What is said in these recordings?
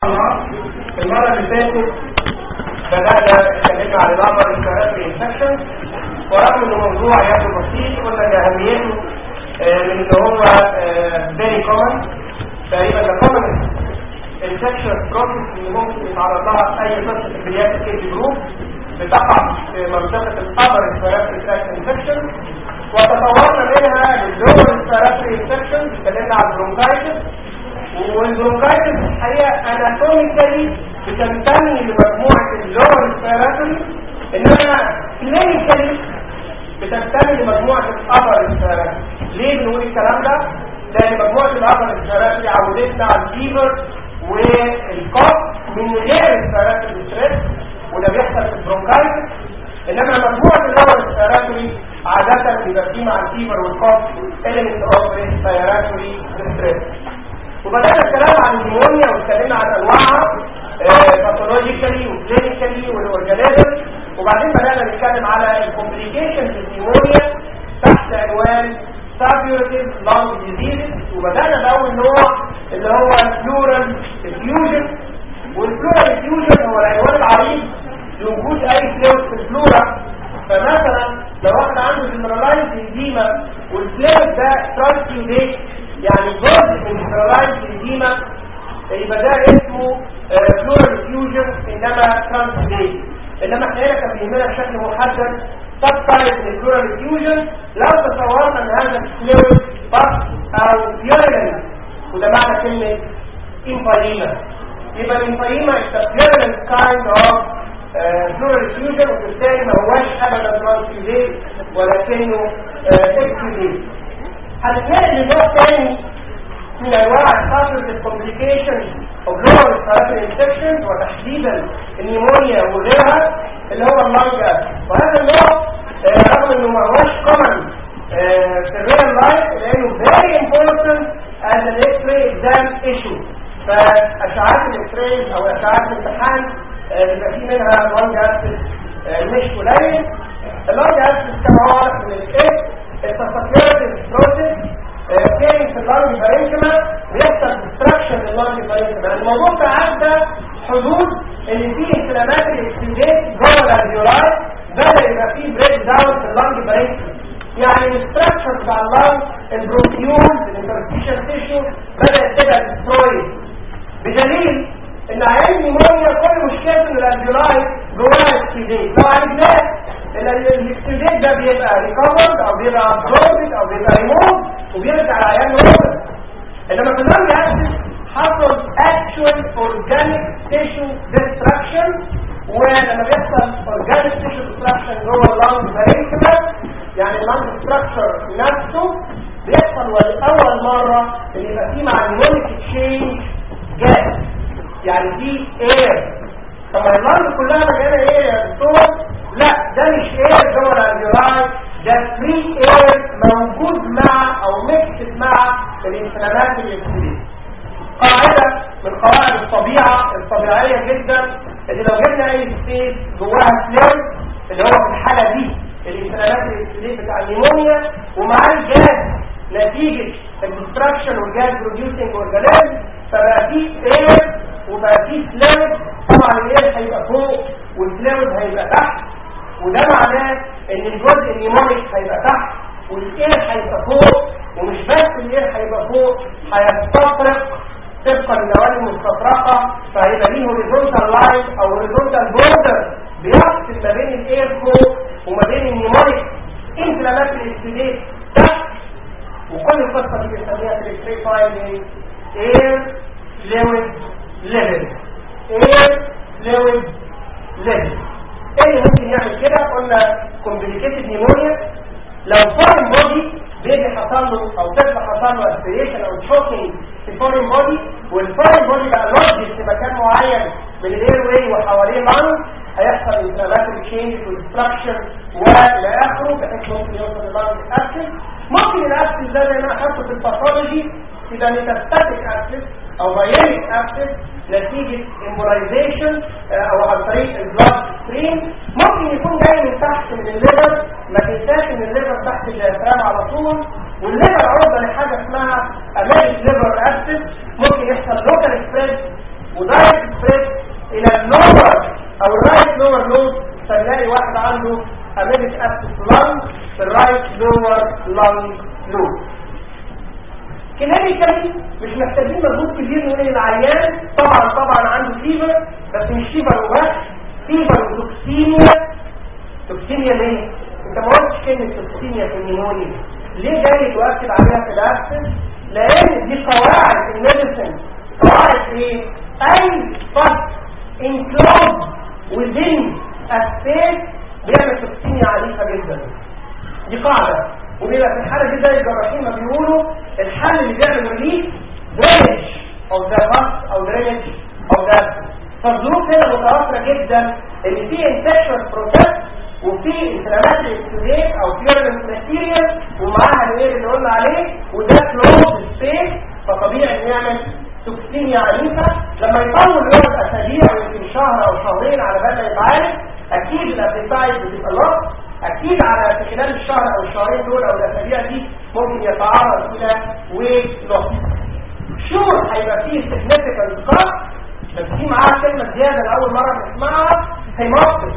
الله المرة اللي فاتت بدأنا اتكلمنا عن الأمر الكراسي انفكشن ورغم انه موضوع يبدو بسيط قلنا ان اهميته آه، من ان هو فيري كومن تقريبا ده كومن انفكشن بروسيس اللي ممكن يتعرض لها اي طفل في البدايات الكيجي جروب بتقع في منطقة الأمر الكراسي انفكشن وتطورنا منها لللور الكراسي انفكشن اتكلمنا عن البرونكايتس والبرونكايتس الحقيقة اناتوميكالي بتنتمي لمجموعة اللور الكراسي انما كلينيكالي بتنتمي لمجموعة الأبر الكراسي ليه بنقول الكلام ده؟ لأن مجموعة الأبر الكراسي عودتنا على الفيبر والكوف من غير الكراسي الستريس وده بيحصل في البرونكايتس انما مجموعة اللور الكراسي عادة بيبقى فيه مع الفيبر والكوف element of respiratory distress وبدأنا الكلام عن النيمونيا واتكلمنا عن انواعها باثولوجيكالي وكلينيكالي والاورجانيزم وبعدين بدأنا نتكلم على الكومبليكيشنز النيمونيا تحت عنوان سابيورتيف لانج ديزيز وبدأنا بأول نوع اللي هو الفلورال افيوجن والفلورال افيوجن هو العنوان العريض لوجود اي فلوس في الفلورا فمثلا لو واحد عنده جنرالايز انزيما والفلوس ده ترانسيوديت يعني جزء من جنرالايز انزيما يبقى ده اسمه فلورال افيوجن انما ترانسيوديت انما احنا هنا كان بيهمنا بشكل محدد سب تايب من الفلورال افيوجن لو تصورنا ان هذا الفلوس بس او فيوريلنت وده معنى كلمه امباليما يبقى الامباليما is a virulent kind of فلورال فيوجن وبالتالي ما هواش ابدا ترانسفيوزيت ولكنه اكسفيوزيت هنتنقل لنوع تاني من انواع الفاسد الكومبليكيشن او لور ريسبيراتوري انفكشن وتحديدا النيمونيا وغيرها اللي هو اللانج وهذا النوع رغم انه ما هوش كومن في الريال لايف لانه very important as an x-ray exam issue فاشعاعات الاكس او اشعاعات الامتحان بيبقى في منها لانج اسيد مش قليل اللانج اسيد كما هو واضح من الاسم التسكيرتيف بروسيس كان في اللانج بارينكما بيحصل ديستراكشن لللانج بارينكما الموضوع تعدى حدود ان في انفلامات الاكسيدات جوه الالفيولاي بدا يبقى في بريك داون في اللانج بارينكما يعني الاستراكشر بتاع اللانج البروتيول الانترستيشن تيشو بدات تبقى ديسترويد بدليل ان عيان نيمونيا كل مشكلته ان الالفيولاي جواها اكسيدات لو عالجناه الاكسيدات ده بيبقى ريكفرد او بيبقى ابزوربد او بيبقى ريموف وبيرجع العيان نورمال انما في اللانج اسيد حصل actual organic tissue destruction ولما بيحصل organic tissue destruction جوه اللانج بارينكما يعني اللانج ستراكشر نفسه بيحصل ولأول مرة ان يبقى فيه مع النيمونيك تشينج جاز يعني في اير طب ما اللانج كلها مليانه اير يا دكتور لا ده مش اير جوه الالفيولاي ده فري اير موجود مع او ميكس مع الانفلامات اللي قاعدة من قواعد الطبيعة الطبيعية جدا اللي لو جبنا اي سبيس جواها فلويد اللي هو في الحالة دي الانفلامات اللي بتاع النيمونيا ومعاه الجاز نتيجة الدستراكشن والجاز بروديوسنج اورجانيزم فبقى فيه اير وبقى فيه فلويد طبعا الاير هيبقى فوق والفلويد هيبقى تحت وده معناه ان الجزء النيمونيك هيبقى تحت والاير هيبقى فوق ومش بس الاير هيبقى فوق هيستطرق طبقا للنوادي المستطرقة فهيبقى ليه هوريزونتال لاين او هوريزونتال بوردر بيفصل ما بين الاير فوق وما بين النيمونيك انفلاماتري اكسيديت تحت وكل القصة دي بنسميها في الاكسري فايلنج اير فلويد ليفل اير فلويد ليفل ايه اللي ممكن يعمل كده قلنا كومبليكيتد نيمونيا لو فورين بودي بيبي حصل له او طفل حصل له اسبريشن او تشوكينج في الفورين بودي والفورين بودي بقى لوجد في مكان معين من الاير واي وحواليه لانج هيحصل انفلاماتوري تشينج وديستراكشن والى اخره بحيث ممكن يوصل للانج اكشن ممكن الاكسس ده زي ما اخدته في الباثولوجي يبقى ميتاستاتيك اكسس او بايونيك اكسس نتيجة امبولايزيشن او عن طريق البلاد ستريم ممكن يكون جاي من تحت من الليفر ما تنساش ان الليفر تحت الجياترام على طول والليفر عرضة لحاجة اسمها اماليك ليفر اكسس ممكن يحصل لوكال سبريد ودايركت اللنج لود كلينيكالي مش محتاجين مجهود كبير من العيان طبعا طبعا عنده فيفر بس مش فيفر وبس فيفر وتوكسيميا توكسيميا ليه؟ انت ما قلتش كلمه توكسيميا في النيمونيا ليه جاي تؤكد عليها في الاكسس؟ لان دي قواعد الميديسن قواعد ايه؟ اي فصل انكلوز within a space بيعمل توكسيميا عنيفه جدا دي قاعده وبيبقى في الحاله دي زي الجراحين ما بيقولوا الحل اللي بيعمل ريليف درينج او ذا باس او درينج او ذا فالظروف هنا متوفره جدا ان في انفكشن بروسيس وفي انفلاماتري اكسوديت او فيورنت ماتيريال ومعاها الايه اللي قلنا عليه وده كلوز سبيس فطبيعي انه يعمل توكسيميا عنيفه لما يطول يقعد اسابيع يمكن شهر او شهرين على بال ما يتعالج اكيد الابيتايد بتبقى لوس اكيد على في خلال الشهر او الشهرين دول او الاسابيع دي ممكن يتعرض الى ويت لوس شور هيبقى فيه significant cost بس في معاها كلمه زياده لاول مره بنسمعها هيموت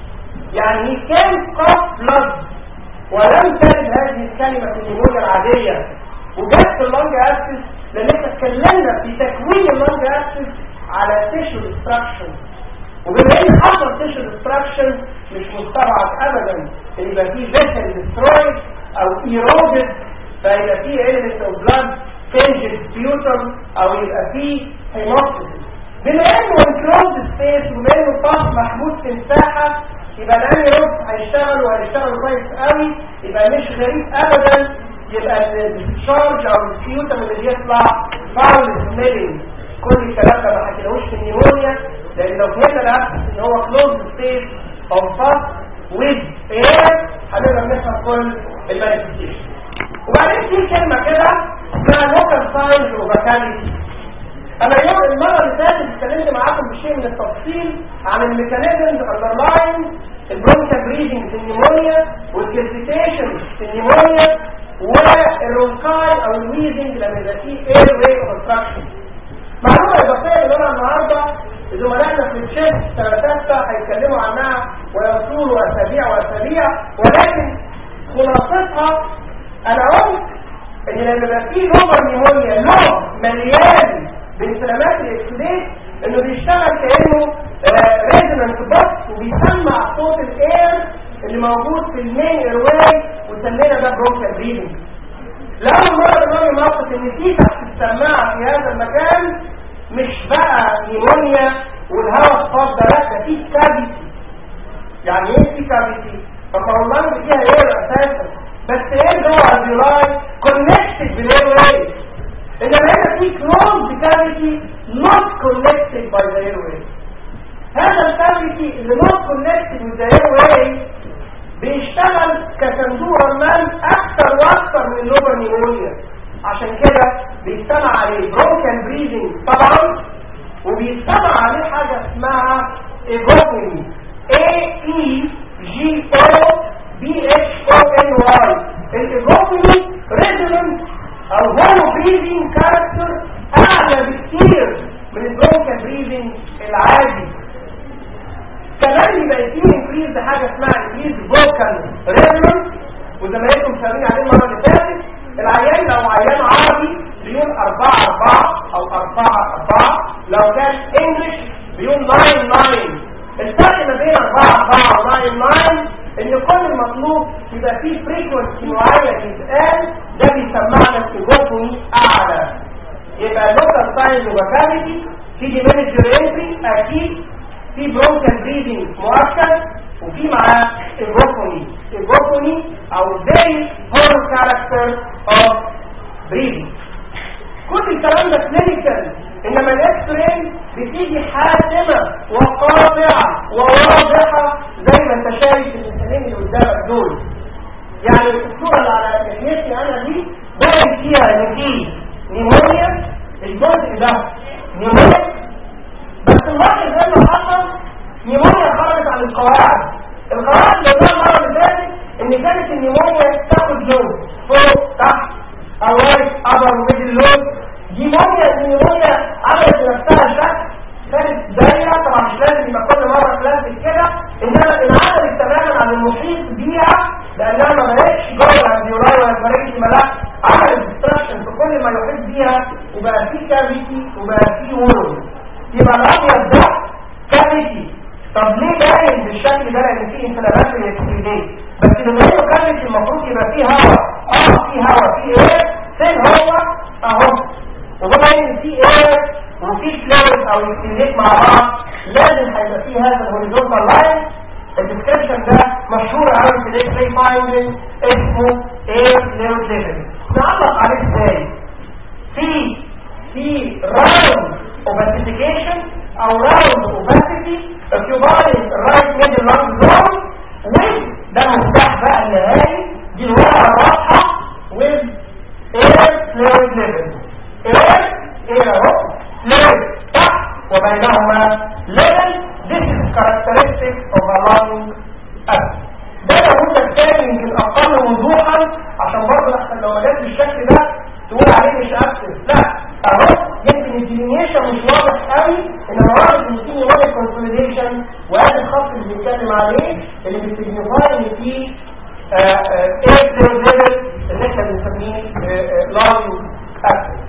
يعني كان cost blood ولم ترد هذه الكلمه في النموذج العاديه وجت في اللونج اكسس لان احنا اتكلمنا في تكوين اللونج اكسس على تيشو ديستراكشن وبما ان حصل تيشو ديستراكشن مش مستبعد ابدا ان يبقى فيه فيسل ديسترويد او ايرودد فيبقى فيه element of blood changes sputum او يبقى فيه هيموستاسيس بما انه انكلوز سبيس وبما انه الطاقه محبوس في مساحه يبقى الاني روب هيشتغل وهيشتغل كويس قوي يبقى مش غريب ابدا يبقى الشارج او السيوتم اللي بيطلع فاول سميلينج كل الكلام ده ما حكيناهوش في النيمونيا لان لو فهمنا الاكسس ان هو كلوز سبيس او فاست ويز اير هنقدر نفهم كل المانيفستيشن وبعدين في كلمه كده اسمها لوكال ساينز وفاكاليتي انا اليوم المره اللي فاتت اتكلمت معاكم بشيء من التفصيل عن الميكانيزمز اندرلاين البرونكال بريدنج في النيمونيا والكلسيتيشن في النيمونيا والرونكاي او الويزنج لما يبقى فيه اير واي اوبستراكشن معلومه اضافيه اللي انا النهارده زملائنا في الشيف ثلاثة هيتكلموا عنها ويطولوا اسابيع واسابيع ولكن خلاصتها انا قلت ان لما يبقى فيه لوبر نيمونيا لوب مليان بانفلامات الاكسديت انه بيشتغل كانه ريزونانت بوكس وبيسمع صوت الاير اللي موجود في المين ايرواي وسمينا ده برونكال بريدنج لأول مرة دماغي موقف ان في تحت السماعة في هذا المكان مش بقى نيمونيا والهواء الصاد ده لا ده في كافيتي يعني ايه في كافيتي؟ فالله فيها ايه اساسا بس ايه جوه الفيولاي كونكتد بالايرواي انما هنا في كلوز كافيتي not connected by the airway هذا الكافيتي اللي not connected with the airway بيشتغل كصندوق رمان اكتر واكتر من اللوبر نيمونيا عشان كده بيستمع عليه برونكال بريدنج طبعا وبيستمع عليه حاجه اسمها ايجوبني A E G O B H O N Y الايجوبني ريزونانس او هولو بريدنج كاركتر اعلى بكتير من البرونكال بريدنج العادي كمان يبقى فيه انكريز بحاجه اسمها انكريز فوكال ريزونانس وزمايلكم شغالين عليه المره اللي فاتت العيان لو عيان عربي بيقول 4 4 او 4 4 لو كان انجلش بيقول 9 9 الفرق ما بين 4 4 و 9 9 ان كل المطلوب يبقى فيه فريكونسي معين يتقال ده بيسمعنا التجوفني اعلى يبقى لوكال ساينز وفابيلتي في ديمينجر انتري اكيد في برونكال بريدنج مؤكد وفي معاه الجوفوني الجوفوني او ازاي هو الكاركتر اوف بريدنج كل الكلام ده كلينيكال انما الاكس راي بتيجي حاسمه وقاطعه وواضحه زي ما انت شايف المثالين اللي قدامك دول يعني الصوره اللي على ناحيتي انا دي باين فيها ان في نيمونيا الجزء ده نيمونيا بس الواحد زي ما حصل نيمونيا خرجت عن القواعد القواعد اللي قلنا المره اللي فاتت ان كانت النيمونيا تاخد لون فوق تحت او رايت ابر وميدل لون نيمونيا النيمونيا عملت لنفسها شكل كانت دايره طبعا مش لازم يبقى كل مره بلاستيك كده انما انعزلت تماما عن المحيط بيها لانها ما بقتش جوه الالفيولاي ولا يبقى الابيض ده كافيتي طب ليه باين بالشكل ده لان فيه انفلاماتوري اكسيدين بس بما انه كافيتي المفروض يبقى فيه هواء اه فيه هواء فيه ايه فين هو اهو وبما ان فيه ايه وفي فلويد او اكسيدين مع بعض لازم هيبقى فيه هذا الهوريزونتال لاين الديسكريبشن ده مشهور قوي في الاكس راي فايندنج اسمه اير فلويد ليفل نعلق عليه ازاي في في راوند اوباسيفيكيشن او راوند اوباسيتي occupying right middle lung zone with ده المفتاح بقى النهائي دي الورقه الواضحه with air fluid level air air اهو fluid تحت وبينهما level this is characteristic of a lung acid ده لو انت الثاني يمكن اقل وضوحا عشان برضه احسن لو ما جاتش بالشكل ده تقول عليه مش اكتف لا اهو يمكن الديلينيشن مش واضح قوي انما واضح ان في نيورال كونسوليديشن وهذا الخط اللي بنتكلم عليه اللي بيسيجنيفاي ان في ايه ليفل اللي احنا بنسميه لانج اكتف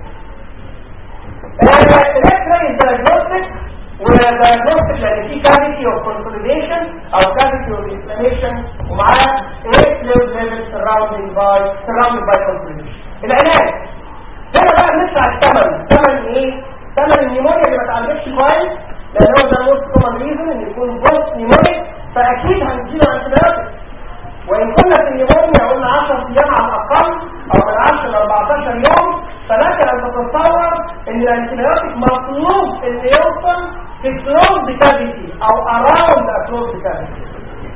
الاكس دايجنوستيك ودايجنوستيك لان في كافيتي اوف كونسوليديشن او كافيتي اوف انفلاميشن ومعاه ايه ليفل سراوندينج باي سراوندينج باي كونسوليديشن العلاج هنا بقى بندفع الثمن ثمن ايه ثمن النيمونيا اللي ما اتعالجتش كويس لان هو ده موست كومن ريزون ان يكون بوست نيمونيك فاكيد هنديله انتبيوتيك وان كنا في النيمونيا قلنا 10 ايام على الاقل او من 10 ل 14 يوم فلك ان تتصور ان الانتبيوتيك مطلوب ان يوصل في كلوز كافيتي او اراوند كلوز كافيتي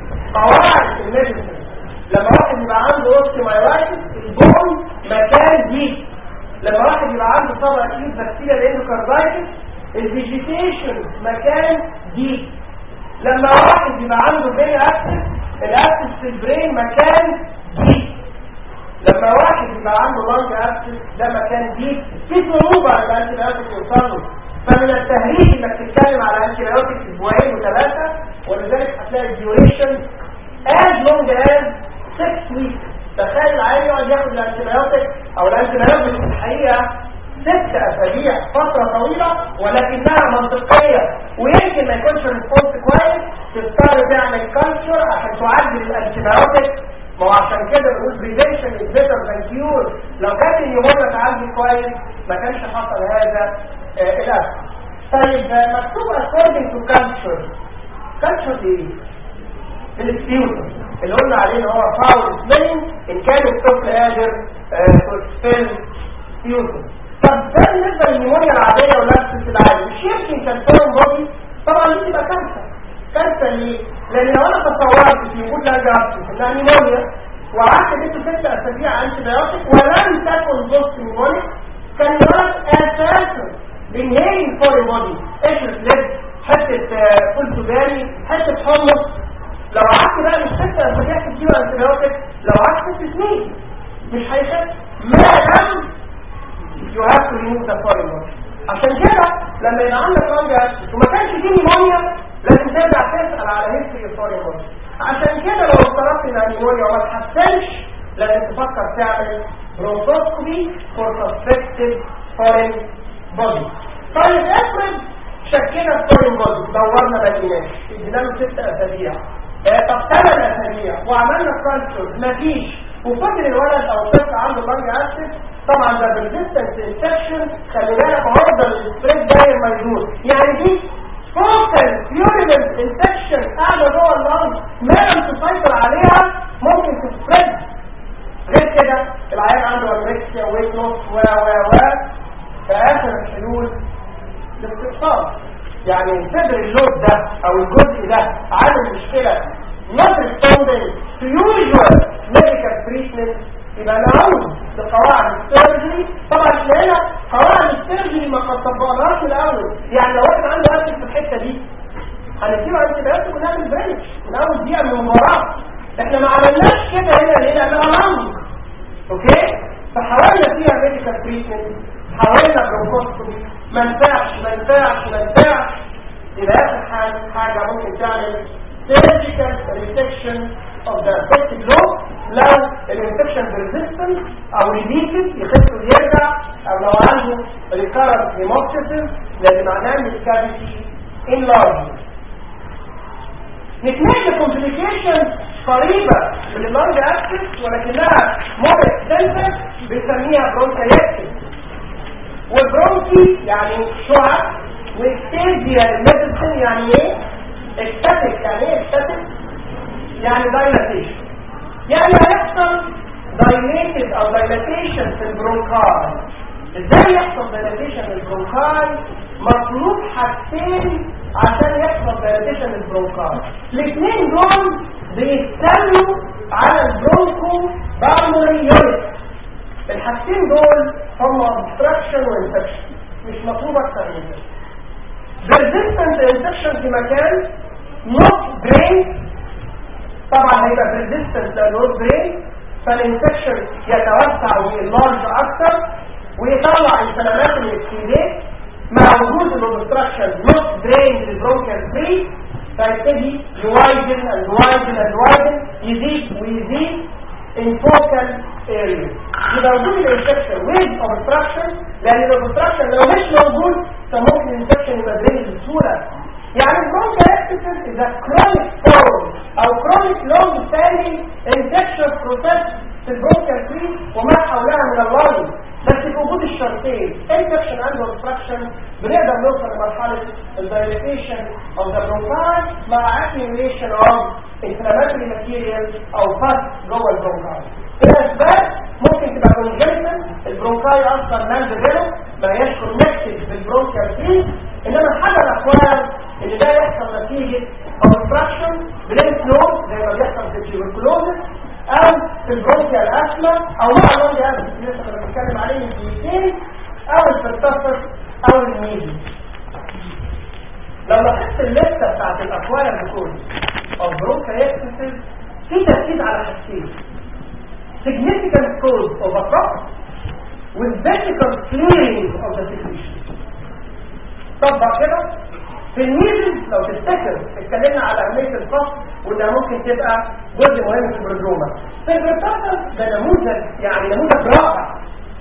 قواعد الميديسن لما واحد يبقى عنده اوستيمايلايتس البون مكان دي لما واحد يبقى عنده طبقه اكيد بكتيريا الاندوكاردايتس الفيجيتيشن مكان دي لما واحد يبقى عنده برين اكسس الاكسس في البرين مكان دي لما واحد يبقى عنده لانج اكسس ده مكان دي في صعوبه على الانتيبيوتيك يوصل له فمن التهريج انك تتكلم على انتيبيوتيك اسبوعين وثلاثه ولذلك هتلاقي الديوريشن as long as 6 weeks تخيل عيل يقعد ياخد الانتيبيوتيك او الانتيبيوتيك في الحقيقه ست اسابيع فتره طويله ولكنها منطقيه ويمكن ما يكونش الريسبونس كويس تضطر تعمل كالتشر عشان تعدل الانتيبيوتيك ما هو عشان كده بنقول بريفنشن از بيتر ذان كيور لو كانت النيمونيا تعالج كويس ما كانش حصل هذا آه الاسف طيب آه مكتوب according to culture culture ايه؟ السبيوتر اللي قلنا عليه ان هو فاول سميلنج ان كان الطفل قادر تسفل سبيوتر طب ده بالنسبه للنيمونيا العاديه ونفس العادي مش يمكن كان فورم بودي طبعا دي تبقى كارثه كارثه ليه؟ لان لو انا تصورت في وجود لانجا انها نيمونيا وقعدت اديته ست اسابيع انتي بايوتيك ولم تكن بوست نيمونيك كان الولد اساسا بينهي فورم بودي قشره لب حته فول سوداني حته حمص لو قعدت بقى مش ست اسابيع تديله انتيبيوتيك لو قعدت ست سنين مش هيخف ما دام يو هاف تو ريموف ذا فورين عشان كده لما يبقى عندك لانج اكسس وما كانش فيه نيمونيا لازم ترجع تسال على هيستوري الفورين عشان كده لو افترضت ان النيمونيا وما تحسنش لازم تفكر تعمل بروتوسكوبي فور سسبكتد فورين بودي طيب افرض شكينا الفورين بودي دورنا ما لقيناش ادينا له ست اسابيع طب ثمان اسابيع وعملنا كالتشر مفيش وفضل الولد او الطفل عنده لانج اسيد طبعا ده بالديستنس انفكشن خلي بالك هيفضل السبريد داير موجود يعني دي فوكال فيوريلنت انفكشن قاعده جوه اللانج ما لم تسيطر عليها ممكن تسبريد غير كده العيان عنده انوركسيا ويت لوس و و و فاخر الحلول الاستئصال يعني صدر اللود ده او الجزء ده عامل مشكله not responding to usual medical treatment يبقى نعود لقواعد السيرجري طبعا احنا هنا قواعد السيرجري ما قد طبقناهاش الاول يعني لو واحد عنده قتل في الحته دي هنديله انتبيوتيك ونعمل بريش من اول دقيقه من المباراه احنا ما عملناش كده هنا ليه لانها لانج اوكي فحاولنا فيها ميديكال تريتمنت حاولنا بروكوستومي ما نفعش ما نفعش ما نفعش يبقى اخر حاجه حاجه ممكن تعمل surgical resection of the affected lobe لو الانفكشن persistent او repeated يخف ويرجع او لو عنده recurrent hemostasis لان معناه ان الكافيتي enlarged نتنقل لكومبليكيشن قريبة من اللارج اكسس ولكنها مور اكستنسيف بنسميها برونكايتس والبرونكي يعني شعب واكستيزيا الميديسن يعني ايه؟ اكستاتيك يعني ايه اكستاتيك؟ يعني دايلاتيشن يعني هيحصل دايليتد او دايلاتيشن في البرونكاي ازاي يحصل دايلاتيشن في البرونكاي مطلوب حاجتين عشان يحصل دايلاتيشن البرونكاي الاثنين دول بيستنوا على البرونكو بالمونري يونت الحاجتين دول هم obstruction وانفكشن مش مطلوب اكتر من كده persistent infection في مكان not brain طبعا هيبقى persistent لانه not brain فالانفكشن يتوسع ويلارج اكتر ويطلع السلامات الاكسيدات مع وجود الاوبستراكشن not drain للبرونكال فري فيبتدي يوايدن اند وايدن اند وايدن يزيد ويزيد in focal area يبقى وجود الانفكشن with obstruction لان الاوبستراكشن لو مش موجود فممكن الانفكشن يبقى درين بسهوله يعني bronchiectasis is a chronic form او chronic long standing infectious process في البرونكال فري وما حولها من اللارج بس في وجود الشرطين infection and obstruction بنقدر نوصل لمرحلة الدايليتيشن of the bronchi مع accumulation of inflammatory material او pus جوه البرونكاي الاسباب ممكن تبقى congenital البرونكاي اصلا نان ديفلوب ما هياش connected بالبرونكال فري انما حاجه الاحوال ان ده يحصل نتيجه obstruction بلينك نود زي ما بيحصل في التيوبركلوزس او في البرونكيال اسما او مع اللونج اسما لسه كنا بنتكلم عليه من دقيقتين او الفرتاسر او الميزي لو لاحظت الليسته بتاعت الاقوال الكل او برونكايتسيس في تركيز على حاجتين significant cause of a problem with vertical clearing of the secretion طبق كده في الميزل لو تفتكر اتكلمنا على اهميه الفصل وانها ممكن تبقى جزء مهم في البروجروما في البرتاسل ده نموذج يعني نموذج رائع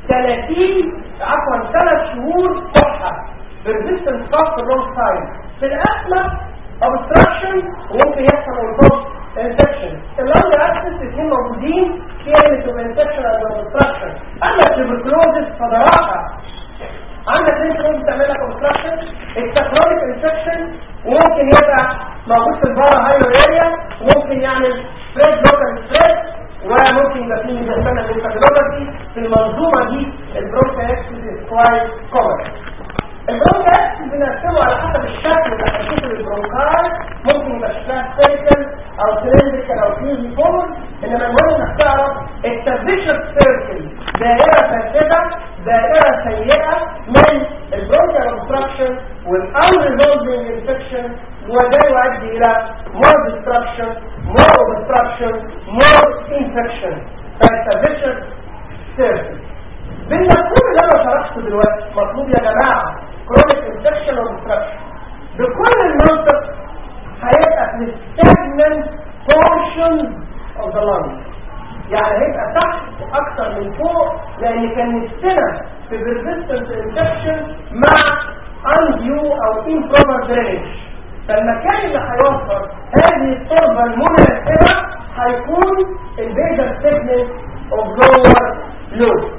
30 عفوا ثلاث شهور صحه persistent cough for long time في الاسمى obstruction وممكن يحصل انفوز infection اللونج اكسس الاثنين موجودين في element of infection and obstruction اما التبركلوزس فده رائع عندك لينك ممكن تعمل لك obstruction التكرونيك انفكشن وممكن يبقى موجود في البارا هايو اريا وممكن يعمل سبريد لوكال سبريد وممكن يبقى فيه مجسمه للفاجولوجي في المنظومه دي البرونكايتس كويس كومن البرونكايتس بنقسمه على حسب الشكل اللي هنشوفه للبرونكاي ممكن يبقى شكلها سيركل او سلندريكال او فيوزي فورم انما المهم انك تعرف الترفيشن سيركل دائره فاسده دائره سيئه من البرونكال اوبستراكشن والانريزولفنج انفكشن وده يؤدي الى more destruction more obstruction more infection فالترفيشن سيركل بالمفهوم اللي انا شرحته دلوقتي مطلوب يا جماعه chronic infection obstruction بكل المنطق هيبقى في stagnant portion of the lung يعني هيبقى تحت اكتر من فوق لان كان نفسنا في persistent infection مع undue او improper drainage فالمكان اللي هيوفر هذه التربه المناسبه هيكون البيجر segment of lower lobe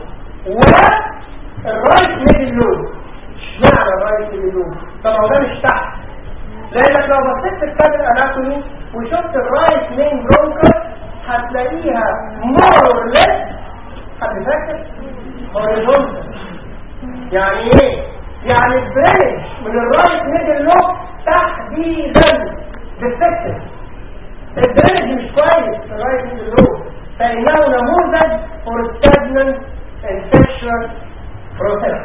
والرايت ميدل لوب اشمعنى الرايت ميدل لوب طب هو ده مش تحت لانك لو بصيت في الكتاب الاناتومي وشفت الرايت مين برونكر هتلاقيها مور ليس حد فاكر هوريزونتال يعني ايه يعني البريدج من الرايت ميدل لوب تحديدا ديفكتيف البريدج مش كويس في الرايت ميدل لوب فانه نموذج فور stagnant infection process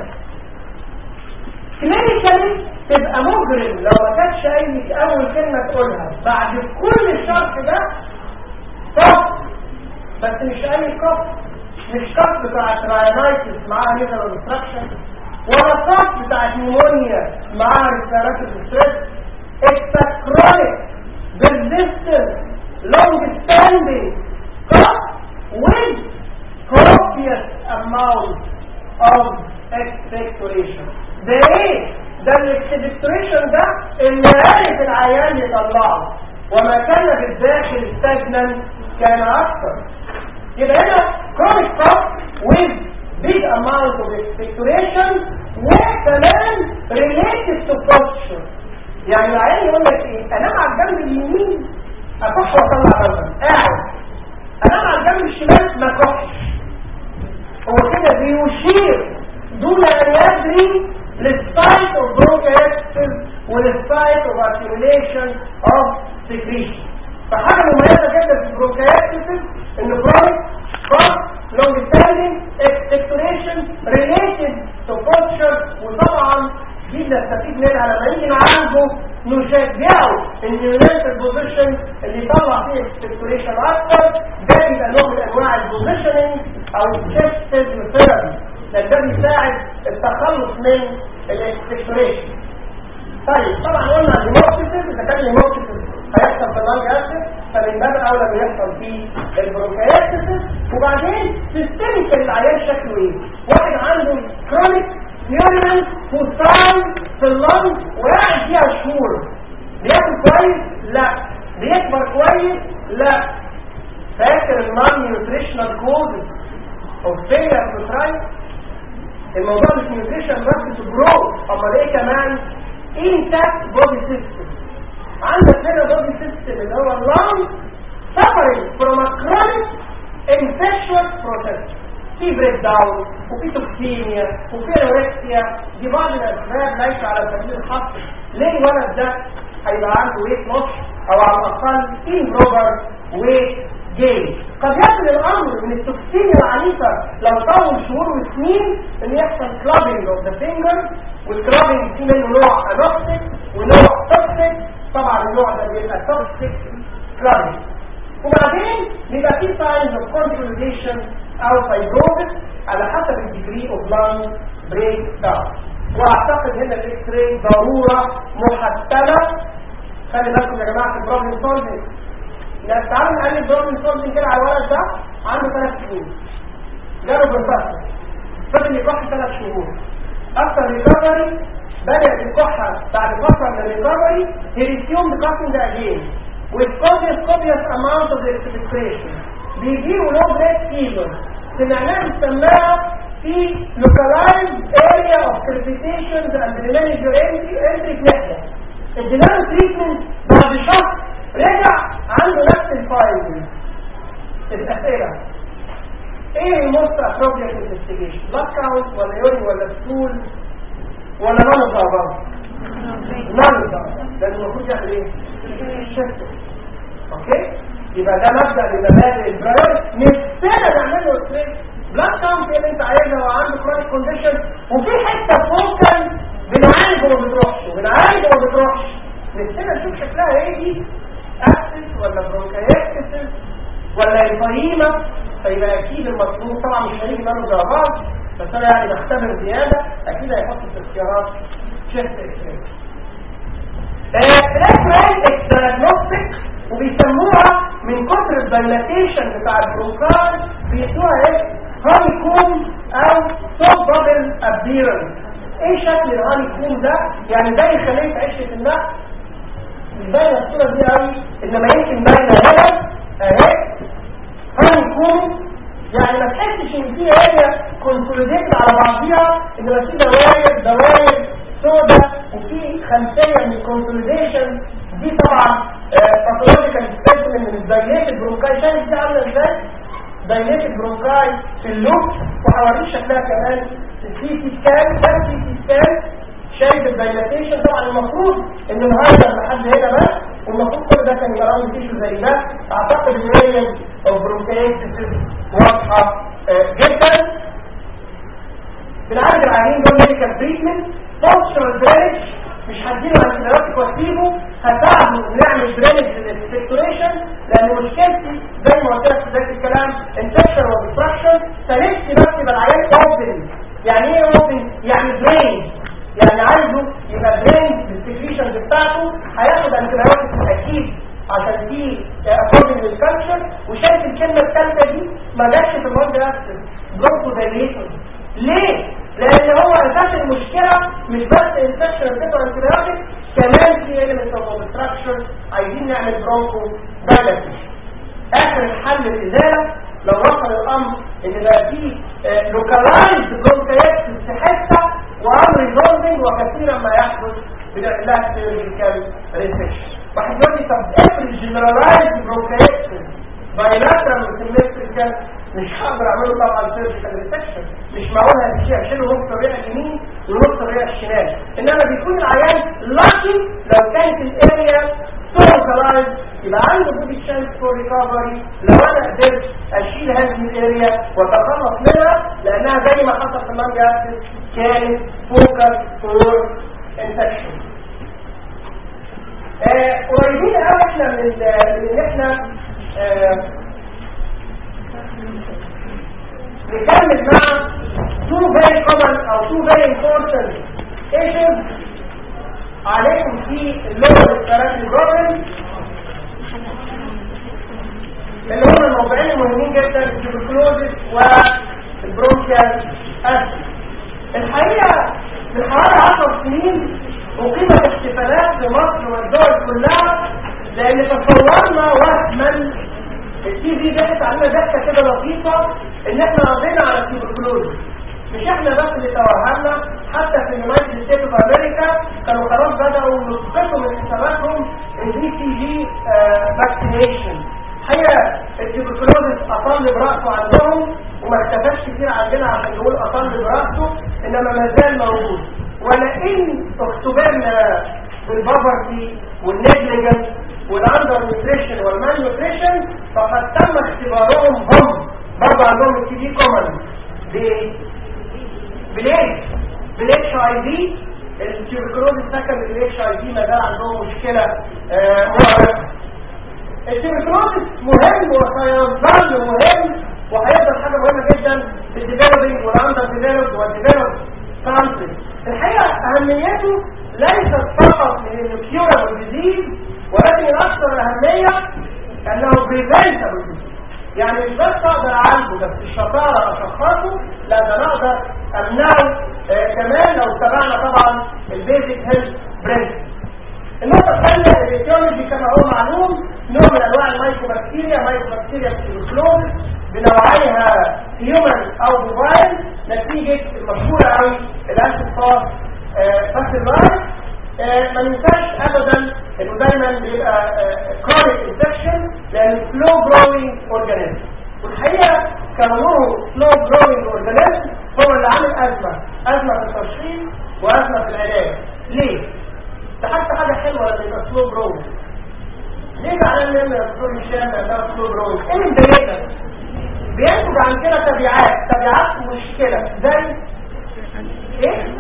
كلينيكالي تبقى مجرم لو ما كانتش اي اول كلمه تقولها بعد كل الشرح ده كف بس مش اي كف مش كف بتاعت راينايتس معاها نيزل اوبستراكشن ولا كف بتاعت نيمونيا معاها ريسبيراتوري ستريس اتس كرونيك persistent long standing cough with copious amount of الاكسبكتيشن ده ان عارف العيان يطلعه وما كان بالداخل استجنا كان اكثر يبقى هنا chronic cough with big amount of expectoration وكمان related to posture يعني العيان يقول لك ايه انام على الجنب اليمين اكح واطلع بلغم قاعد انام على الجنب الشمال ما اكحش هو كده بيشير دون ان يدري للسايت اوف bronchiectasis وللسايت اوف accumulation of secretion فحاجه مميزه جدا في البرونكيتس ان chronic cough long standing expectoration related to posture وطبعا دي نستفيد منها لما يجي نعالجه نشجعه ان يناسب البوزيشن اللي يطلع فيه اكسبكتوريشن اكتر ده بيبقى نوع من انواع البوزيشننج او الشيفتد ثيرابي لان ده بيساعد التخلص من الاكسبكتوريشن طيب طبعا قلنا الهيموكسيس اذا كان الهيموكسيس هيحصل في اللانج اسيد فمن باب اولى بيحصل في البرونكيتس وبعدين سيستميك العيان شكله ايه؟ واحد عنده كرونيك يورين فوسان في اللنج وقاعد فيها شهور بياكل كويس؟ لا بيكبر كويس؟ لا فاكر النون نيوتريشنال كوزز او فيلر تو تراي الموضوع مش نيوتريشن بس برو امال ايه كمان انتاكت بودي سيستم عندك هنا بودي سيستم اللي هو اللنج suffering from a chronic infectious process في بريك داون وفي توكسيميا وفي انوركسيا دي بعض الاسباب ليس على سبيل الحصر ليه الولد ده هيبقى عنده ويت لوس او على الاقل امبروفر ويت جاي قد يصل الامر من التوكسيميا العنيفه لو طول شهور وسنين ان يحصل كلابنج اوف ذا فينجر والكلابنج في منه نوع انوكسيك ونوع توكسيك طبعا النوع ده بيبقى توكسيك كلابنج وبعدين بيبقى في signs of consolidation او fibrosis على حسب الديجري اوف لانج بريك داون واعتقد هنا الاكس راي ضروره محتمه خلي بالكم يا جماعه في البروبلم سولفنج لا تعالوا نقلل البروبلم سولفنج كده على الولد ده عنده ثلاث شهور جاله برفاسه فضل يكح ثلاث شهور اكثر ريكفري بدات الكحه بعد فتره من الريكفري هيريسيوم بكاسنج اجين with copious copious amount of expectation بيجيبوا لو بريك فيبر سمعناها السماعة في localized area of crepitations and remaining your entry entry في ناحية الدينامو تريتمنت بعد شهر رجع عنده نفس الفايندنج الأسئلة ايه الموست appropriate investigation blood count ولا يوري ولا ستول ولا نون ضربات نون ضربات ده المفروض ياخد ايه شفت اوكي يبقى ده مبدا من مبادئ البرايور نفسنا نعمل له تريك بلاد كاونت اللي انت عايزها وعنده كرونيك كونديشن وفي حته فوكال بنعالج وما بتروحش وبنعالج وما بتروحش نفسنا نشوف شكلها ايه دي اكسس ولا برونكايتس ولا الفريمه فيبقى اكيد المطلوب طبعا مش هنيجي نعمل جرابات بس انا يعني بختبر زياده اكيد هيحط في الاختيارات شيفت اكس راي اكسترادنوستيك وبيسموها من كتر الدايلاتيشن بتاع البرونكال بيسموها ايه هاني كوم او توب بابل ابيرنس ايه شكل الهاني كوم ده يعني ده يخليه في عشه النحل مش باينه الصوره دي قوي انما يمكن باينه هنا اهي هاني كوم يعني ما تحسش ان في اريا كونسوليديت على بعضيها انما في دواير دواير سودا وفي خلفيه من الكونسوليديشن دي طبعا باثولوجيكال سبيسمن من الدايليتد برونكاي شايف دي عامله ازاي دايليتد برونكاي في اللوب وحواليه شكلها كمان السي تي سكان ده السي تي سكان شايف الدايلاتيشن طبعا المفروض ان الهايدر لحد هنا بس والمفروض كل ده كان يبقى تيشو زي ده اعتقد ان هي او برونكايتس واضحه جدا بنعالج العيانين دول ميديكال تريتمنت فانكشنال درينج مش هديله انتبيوتيك واسيبه هساعده نعمل درينج للسكتوريشن لان مشكلتي زي ما قلت لك في بدايه الكلام انفكشن وديستراكشن فنفسي بس يبقى العيان اوبن يعني ايه اوبن؟ يعني درين يعني عايزه يبقى درين للسكريشنز بتاعته هياخد انتبيوتيك اكيد عشان دي اكوردنج للكالتشر وشايف الكلمه الثالثه دي ما جاتش في الواد اكسس بلوكو دايليشن ليه؟ لان هو اساس المشكله مش بس انفكشن بتبقى انتبيوتيك عايزين نعمل برونكو دايلاتيشن اخر الحل الازاله لو وصل الامر ان بقى فيه لوكالايزد برونكايتس في حته وامر ريزولفنج وكثيرا ما يحدث بنعمل لها سيرجيكال ريسكشن واحد يقول لي طب افرض جنرالايزد برونكايتس بايلاترال وسيمتريكال مش هقدر اعمله طبعا سيرجيكال ريسكشن مش معقول هشيل اشيله نص الرئه اليمين ونص الرئه الشمال انما بيكون العيان لاكي لو كانت الاريا توكلايز يبقى عنده بودي تشانس فور ريكفري لو انا قدرت اشيل هذه الاريا واتخلص منها لانها زي ما حصل في المانجا كانت فوكس فور انفكشن قريبين قوي احنا من من ان احنا آه نكمل مع two very common او two very important issues عليكم في اللغة الثلاث بروبلم اللي هم الموضوعين المهمين جدا التوبركلوزيس والبرونكيال اسيد الحقيقة من حوالي 10 سنين أقيمت احتفالات في مصر والدول كلها لأن تصورنا وهما التي في ضحك علينا ضحكة كده لطيفة إن احنا قضينا على التوبركلوزيس مش احنا بس اللي توهمنا حتى في اليونايتد ستيتس اوف امريكا كانوا خلاص بدأوا يسقطوا من حساباتهم البي سي جي فاكسينيشن هي التوبركلوزيس اطل براسه عندهم وما اختفاش كتير عندنا عشان نقول اطل براسه انما ما زال موجود ولئن اختبرنا بالبابرتي والنيجليجنس والاندر نيوتريشن والمان نيوتريشن فقد تم اختبارهم هم برضه عندهم التي دي كومن بالايه بالاتش اي في التيوبركلوز سكن بالاتش اي في ما زال عندهم مشكله مرعبه التيوبركلوز مهم وسيظل مهم وهيفضل حاجه مهمه جدا في الديفلوبينج والاندر ديفلوب والديفلوب كانتري الحقيقه اهميته ليست فقط لانه كيورابل ديزيز ولكن الاكثر اهميه انه بريفنتبل ديزيز يعني مش بس اقدر اعالجه بس الشطاره اشخصه لا ده انا اقدر امنعه آه كمان لو اتبعنا طبعا البيزك هيلث برنسبل النقطه الثانيه الايتيولوجي كما هو معلوم نوع من انواع المايكروبكتيريا مايكروبكتيريا بتيروكلوز بنوعيها هيومن او موبايل نتيجه المشهوره قوي الاسيد فاس فاسيلايت ما ننساش ابدا انه دايما بيبقى كرونيك انفكشن لان سلو جروينج اورجانيزم والحقيقه كونه سلو جروينج اورجانيزم هو اللي عامل ازمه ازمه في التشخيص وازمه في العلاج ليه؟ ده حتى حاجه حلوه لما يبقى سلو جروينج ليه زعلان منه يا دكتور هشام ده سلو جروينج؟ ايه اللي مضايقك؟ بينتج عن كده تبعات تبعات مشكله زي ايه؟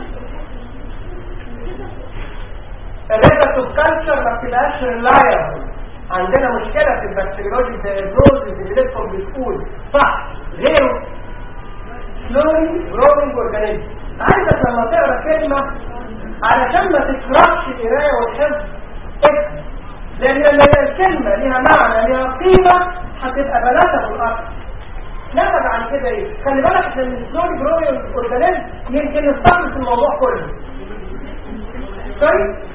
الريتاتوف كالتشر ما بتبقاش ريلايبل عندنا مشكلة في البكتيريولوجي زي البروز اللي بيدخل بتقول صح غيره سلوري جروينج اورجانيزم عايزك لما تقرا كلمة علشان ما تكرهش القراية والحفظ اكتب لان لما الكلمة ليها معنى ليها قيمة هتبقى بلاتها الاصل نبعد عن كده ايه خلي بالك احنا من سلوري جروينج اورجانيزم يمكن نستخلص الموضوع كله طيب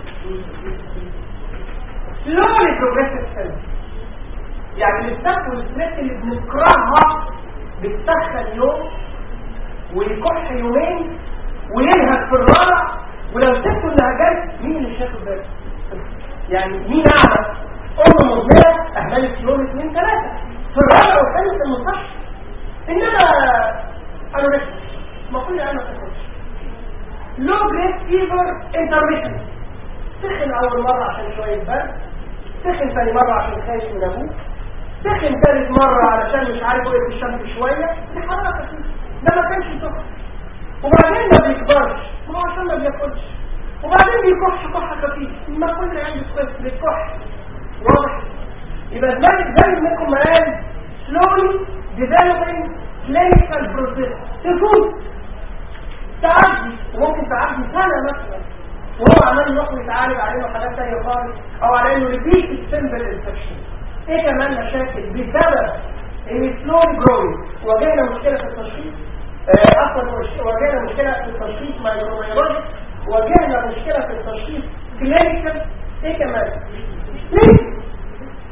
slowly progressive cells يعني السك والستريس اللي بنكرهها بتسخن يوم ويكح يومين وينهك في الرابع ولو سبته النهجات مين اللي شافه ده يعني مين اعمى ام مزمنه اهملت يوم اثنين ثلاثه في الرابع والخامس المستشفى انما انا مش ما كل انا ما لو جريد فيفر انترميشن سخن اول مرة عشان شوية برد سخن ثاني مرة عشان خايف من ابوه سخن ثالث مرة علشان مش عارف وقف الشمس شوية دي حركة خفيفة ده ما كانش سخن وبعدين ما بيكبرش ما هو عشان ما بياكلش وبعدين بيكح كحة خفيفة ما كل عندي سكويت بيكح واضح يبقى دماغك زي منكم ما قال slowly developing clinical process تفوت تعدي وممكن تعدي سنة مثلا وهو عمال يروح يتعالج عليه حاجات تانية خالص او على انه ريبيت السمبل انفكشن ايه كمان مشاكل بسبب ان سلو جروينج واجهنا مشكلة في التشخيص اصلا واجهنا مشكلة في التشخيص مايكروبيولوجي واجهنا مشكلة في التشخيص كلينيكال ايه كمان ليه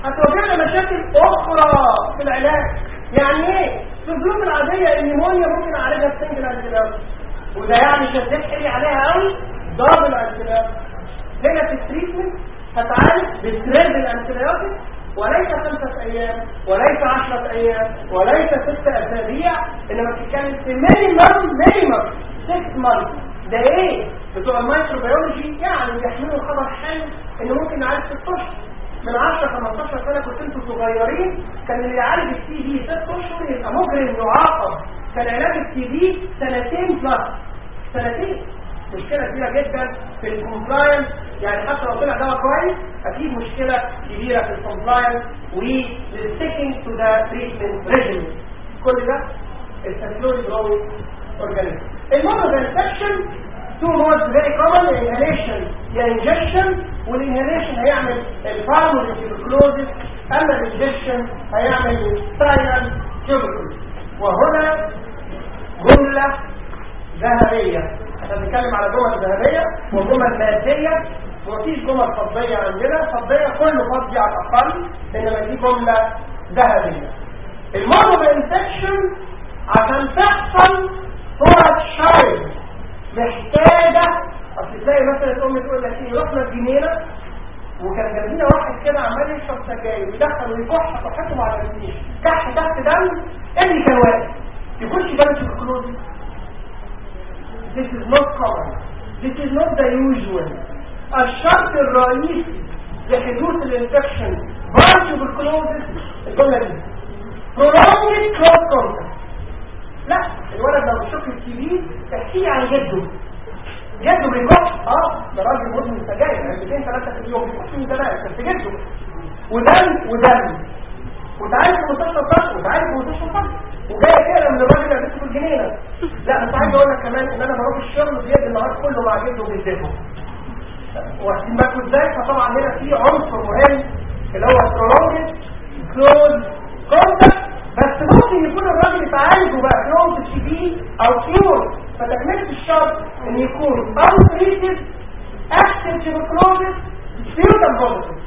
هتواجهنا مشاكل اخرى في العلاج يعني ايه في الظروف العاديه النيمونيا ممكن اعالجها بسنجل انتيبيوتيك وده يعني مش هتحكي عليها قوي دبل انتيبيوتيك هنا في التريتمنت هتعالج بالتريبل انتيبيوتيك وليس خمسة ايام وليس عشرة ايام وليس ستة اسابيع انما بتتكلم في مينيمم مينيمم 6 مانث ده ايه بتوع المايكروبيولوجي يعني بيحملوا الخبر حلو ان ممكن نعالج 6 اشهر من 10 15 سنه كنت انتوا صغيرين كان اللي يعالج التي بي 6 اشهر يبقى مجرم يعاقب كان علاج التي بي سنتين بلس سنتين مشكله كبيره جدا في الكومبلاينس يعني حتى لو طلع دواء كويس اكيد مشكله كبيره في الكومبلاينس والستيكينج تو ذا تريتمنت ريجيم كل ده السلولي جروي اورجانيزم المرض الانفكشن تو مودز فيري كومن الانهاليشن يا انجكشن والانهاليشن هيعمل الفارمول تيوبركلوزيس اما الانجكشن هيعمل ستايرال تيوبركلوزيس وهنا جمله ذهبيه احنا بنتكلم على جمل ذهبيه وجمل ماديه ومفيش جمل فضيه عندنا فضيه كله فضي على الاقل انما دي جمله ذهبيه المرض الانفكشن عشان تحصل صورة شايل محتاجة اصل تلاقي مثلا الام تقول لك ايه رحنا الجنينة وكان جنبينا واحد كده عمال يشرب سجاير ويدخل ويكح صحته ما عجبتنيش كح تحت دم اللي كان واقف يخش جنب الكلوز This is not common. This is not the usual. الشرط الرئيسي لحدوث الانفكشن باي تبركلوزس الجمله دي prolonged close contact لا الولد لو بيشوف التي في احكي عن جده جده بيروح اه ده راجل مدمن سجاير علبتين ثلاثه في اليوم بيروح من زمان بس جده ودم ودم وتعالج في مستشفى الطفل وتعالج في مستشفى الطفل وجاي كده من الراجل اللي في الجنينه لا بس عايز اقول لك كمان ان انا بروح الشغل بيد النهار كله مع جده وجدته واخدين بالكم ازاي فطبعا هنا في عنصر مهم اللي هو prolonged close contact بس ممكن يكون الراجل اتعالج وبقى كلوز تي بي او كيور فتكمله الشرط ان يكون untreated active tuberculosis sputum positive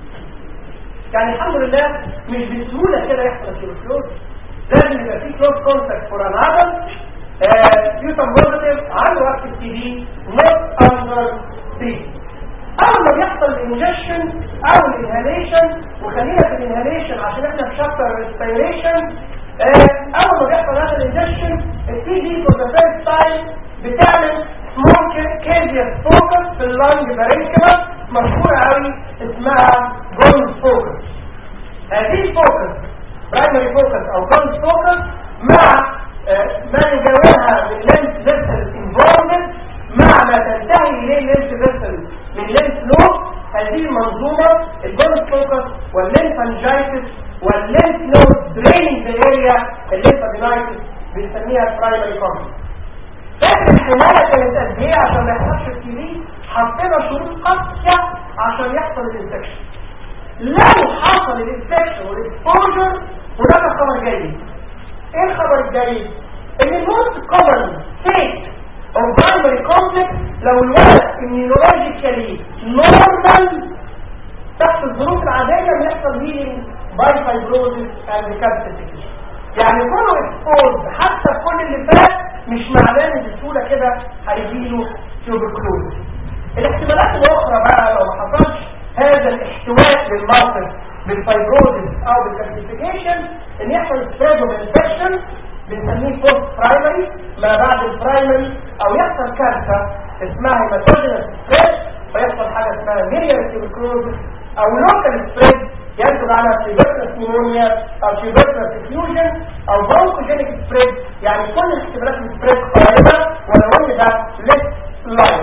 يعني الحمد لله مش بسهوله كده يحصل tuberculosis لازم يبقى في close contact for another sputum positive عنده active تي بي not under treatment اول ما بيحصل الانجكشن او الانهاليشن وخلينا في الانهاليشن عشان احنا في شابتر ريسبيريشن اول ما بيحصل هذا الانجكشن التي دي فور ذا فيرست تايم بتعمل سمول كيزيس فوكس في اللانج بارينكما مشهوره قوي اسمها جونز فوكس هذه الفوكس برايمري فوكس او جونز فوكس مع ما يجاورها من لينس فيسل انفولمنت مع ما تنتهي اليه لينس فيسل من لينس نود هذه المنظومة الجونس فوكس واللينفانجايتس واللينف نود دريننج اريا اللينفادينايتس بنسميها برايمري كومبلكس فاكر الحماية كانت قد ايه عشان ما يحصلش الكلي حطينا شروط قاسية عشان يحصل الانفكشن لو حصل الانفكشن والاكسبوجر هناك خبر جيد ايه الخبر الجيد ان الموست كومن فيت او برايمري كومبلكس لو الولد immunologically normal تحت الظروف العادية بيحصل هيلينج باي فايبروزيس اند كابسيتيشن يعني كله اكسبوز حتى في كل اللي فات مش معناه ان بسهوله كده هيجيله تيوبركلوز الاحتمالات الاخرى بقى لو ما حصلش هذا الاحتواء للمرض بالفايبروزيس او بالكالسيفيكيشن ان يحصل سبريد اوف انفكشن بنسميه بوست برايمري ما بعد البرايمري او يحصل كارثه اسمها هيماتوجينس سبريد فيحصل حاجه اسمها ميريال تيوبركلوز او لوكال سبريد ينتج عنها تيوبركلوز نيمونيا او تيوبركلوز افيوجن او بونكوجينيك سبريد يعني كل الاختبارات السبريد قريبه ولو ان ده ليس لاين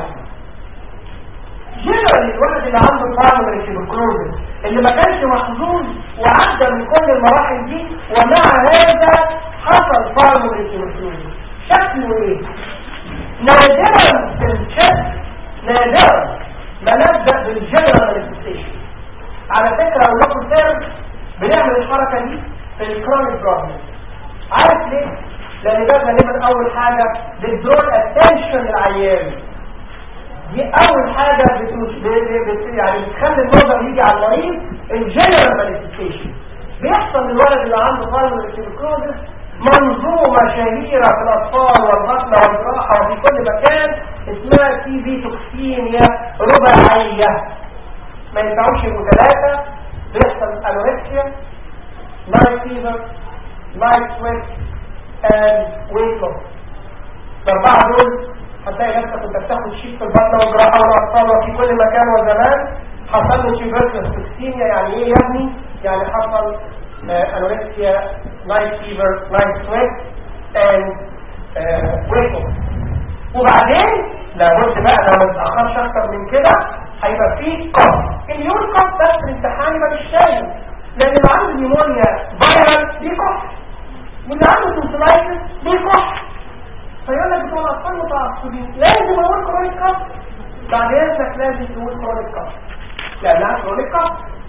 جنرالي الواحد اللي عنده بالمري تيوبركلوز اللي ما كانش محظوظ وعدى من كل المراحل دي ومع هذا حصل بالمري تيوبركلوز شكله ايه نادرا في الشك نادرا ما نبدا بالجنرال مانيفستيشن على فكره لو لكم سر بنعمل الحركه دي في الكرونيك بروبلم عارف ليه لان ده غالبا اول حاجه بتدرون اتنشن للعيان دي اول حاجه بتوش... بت... بت... يعني بتخلي النظر يجي على المريض الجنرال مانيفستيشن بيحصل للولد اللي عنده فايروس تيبركلوزس منظومة شهيرة في الأطفال والبطنة والجراحة وفي كل مكان اسمها تي بي توكسينيا رباعية ما ينفعوش يبقوا ثلاثة بيحصل انوركسيا نايت فيفر نايت سويت اند ويت لوس الأربعة دول هتلاقي نفسك انت بتاخد شيك في البطنة والجراحة والأطفال وفي كل مكان وزمان حصل له تيوبركلوز توكسينيا يعني ايه يا ابني؟ يعني حصل انوركسيا نايت فيفر نايت سويت اند ويت لوس وبعدين لابد بقى لو ما تتاخرش اكتر من كده هيبقى فيه قف اليوم قف بس الامتحان يبقى مش شايل لان اللي عنده نيمونيا فايرال دي قف واللي عنده تونسلايتس دي قف فيقول لك بتوع الاطفال متعصبين لازم اقول كرونيك قف بعد اذنك لازم تقول كرونيك قف لانها كرونيك قف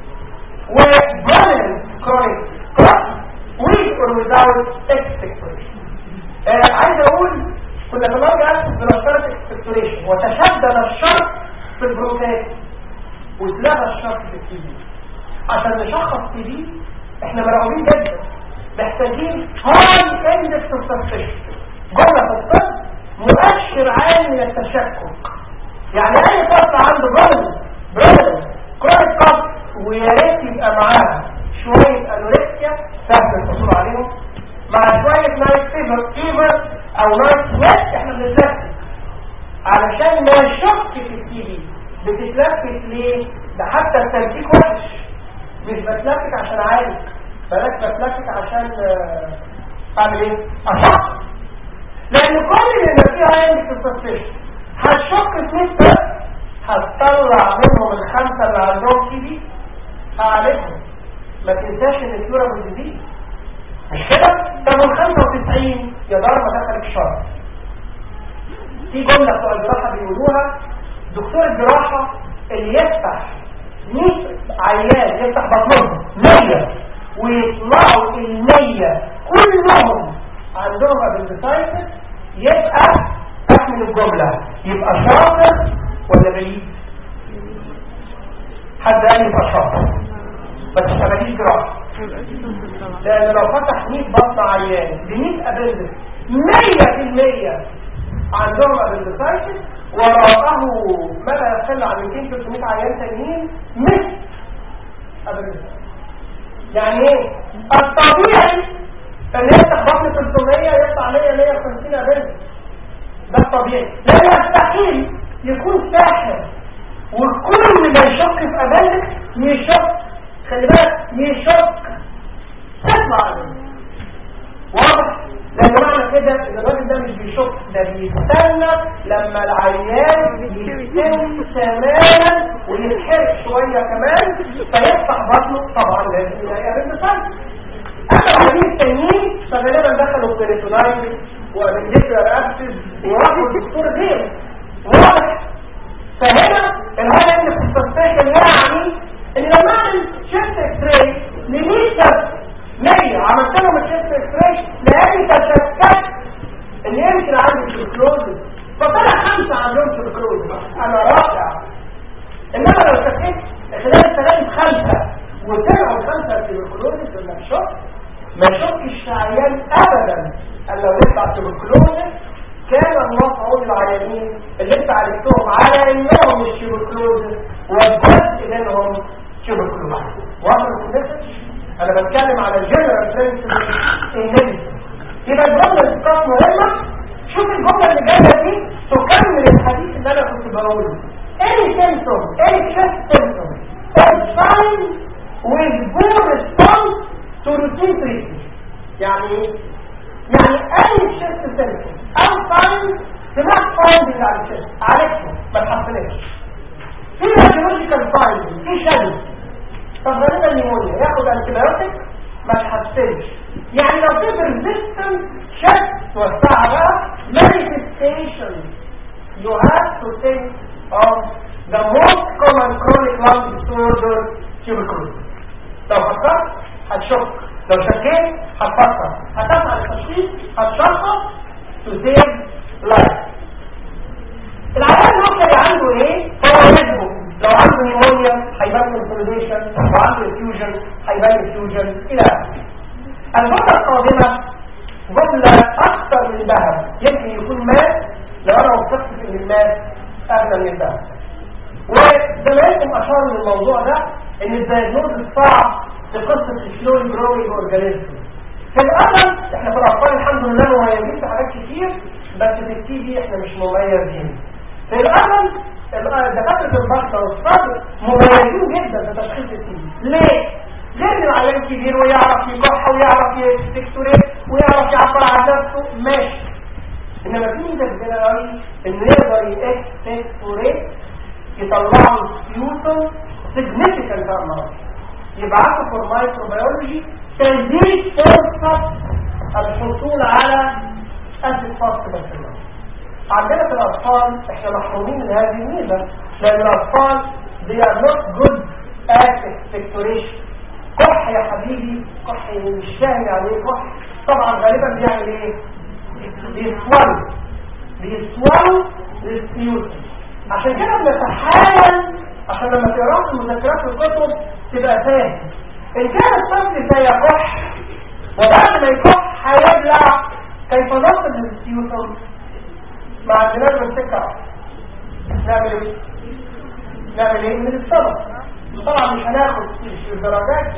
وبرمننت كرونيك قف with or without expectation آه عايز اقول كنا في مرجع بنشترط اكسبكتوريشن وتشدد الشرط في البروتات واتلغى الشرط في التي بي عشان نشخص تي بي احنا مرعوبين جدا محتاجين هاي اندكس اوف سسبشن جمله في الطب مؤشر عام من التشكك يعني اي طفل عنده برن برن كرونيك كاف ويا ريت يبقى معاه شويه انوركسيا سهل الحصول عليهم مع شويه نايت فيفر فيفر او نايت سويت احنا بنتلفت علشان ما نشك في التي بي بتتلفت ليه ده حتى التلفيك وحش مش بتلفت عشان عالي بلاش بتلفت عشان آه، اعمل ايه اشك لان كل اللي فيها عندك السسبشن هتشك في نسبه هتطلع منهم الخمسه اللي عندهم تي بي هعالجهم ما تنساش ان الكيورابل ديزيز مش كده طب ال 95 يا دار ما دخلك شر في جمله بتوع الجراحه بيقولوها دكتور الجراحه اللي يفتح 100 عيان يفتح بطنهم 100 ويطلعوا ال 100 كلهم عندهم ابندسايتس يبقى احمل الجمله يبقى شاطر ولا بعيد حد قال يبقى شاطر ما تشتغليش جراحه لان لو فتح 100 بطن عيان ب 100 ابندس 100% عندهم ابندسايتس وراءه ما لا يقل عن 200 300 عيان تانيين مش ابندسايتس يعني ايه الطبيعي ان يفتح بطن 300 يطلع 100 150 ابندس ده الطبيعي لان يستحيل يكون ساحر وكل ما يشك في ابندس يشك خلي بالك يشك تطلع منه واضح لان معنى كده ان الراجل ده مش بيشك ده بيستنى لما العيان يتم تماما ويتحرق شويه كمان فيفتح بطنه طبعا لازم يلاقي ابندسايتس اما العيانين التانيين فغالبا دخلوا بيريتونايتس وابنديكولار ابسس وراحوا الدكتور غيره واضح فهنا الهاي اند سسبشن يعني ان لما اعمل شيست اكس راي لميتر 100 عملت لهم الشيست اكس راي لاني تشككت ان يمكن عندي تيوبركلوزس فطلع خمسه عندهم تيوبركلوزس انا رائع انما لو شكيت خلال الثلاث خمسه وطلعوا خمسه تيوبركلوزس ولا شك ما يشكش عيان ابدا ان لو يطلع تيوبركلوزس كان الله في عون العيانين اللي انت عرفتهم على انهم مش تيوبركلوزس والجزء منهم تيوبركلوزس واضح المسج انا بتكلم على الجنرال برنسبل ان يبقى الجمله دي كانت مهمه شوف الجمله اللي جايه دي تكمل الحديث اللي انا كنت بقوله any symptom any chest symptom or sign with poor response to routine treatment يعني ايه؟ يعني اي chest symptom او sign سمعت finding على الشيست عالجته ما تحصلش في radiological finding في شد طب غالبا نيمونيا ياخد انتبيوتيك ما تحسنش يعني لو في persistent chest توسعها بقى manifestation you have to think of the most common chronic lung disorder tuberculosis لو فكرت هتشك لو شكيت هتفكر هتسعى للتشخيص هتشخص to save life العيان ممكن عنده ايه هو يجبه لو عنده نيمونيا هيبقى هيبان كونسوليديشن وعنده انفيوجن هيبان انفيوجن الى اخره الجمله القادمه جمله اكثر من ذهب يمكن يكون مات لو انا وثقت ان المات اغلى من الذهب وزمايلكم اشاروا للموضوع ده ان الدايجنوز صعب في قصه السلو جروينج اورجانيزم في الاغلب احنا في الاطفال الحمد لله مميزين في حاجات كتير بس في التي بي احنا مش مميزين في الاغلب دكاتره البحث والصدر مميزين جدا في تشخيص التي بي ليه؟ لان العيان كبير ويعرف يكح ويعرف يستكتوريت ويعرف يعبر عن نفسه ماشي انما في ميزه كبيره قوي انه يقدر يكستكتوريت يطلعوا السيوتم significant amount يبعثوا فور مايكروبيولوجي تزيد فرصة الحصول على أسيد فاستبل في المرض عندنا في الأطفال احنا محرومين من هذه الميزة لأن الأطفال they are not good at expectoration كح يا حبيبي كح مش فاهم يعني ايه كح طبعا غالبا بيعمل ايه بيسولوا بيسولوا للسيوتم عشان كده بنتحاول عشان لما تقرا المذكرات في الكتب تبقى فاهم ان كان الطفل سيكح وبعد ما يكح هيبلع كيف نصل للسيوتم ما عندناش بالسكه نعمل ايه نعمل ايه من السبب طبعا مش هناخد في الدرجات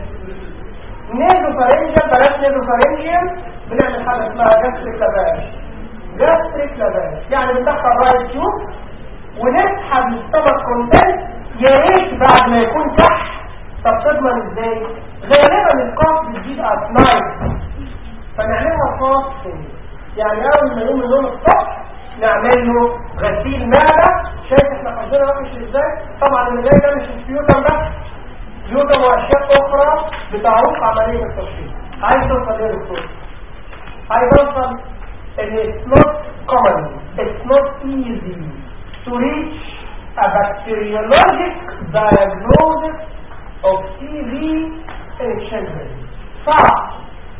نيزو فارنجيا بلاش نيزو فارنجيا بنعمل حاجه اسمها جاستريك لاباش جاستريك لاباش يعني بندخل رايت تيوب ونسحب السtomach كونتنت يا ريت بعد ما يكون كح طب تضمن ازاي غالبا الكاف بتجيب اثناء فنعملها فاستنج يعني اول ما يقوم النوم الصبح نعمل له غسيل معده شايف احنا حاطين وحش ازاي طبعا اللي جاي ده مش الفيوتم بس فيوتم واشياء اخرى بتعوق عمليه التشخيص عايز توصل ايه يا دكتور عايز اوصل ان it's not common it's not easy to reach a bacteriologic diagnosis of TB in children صعب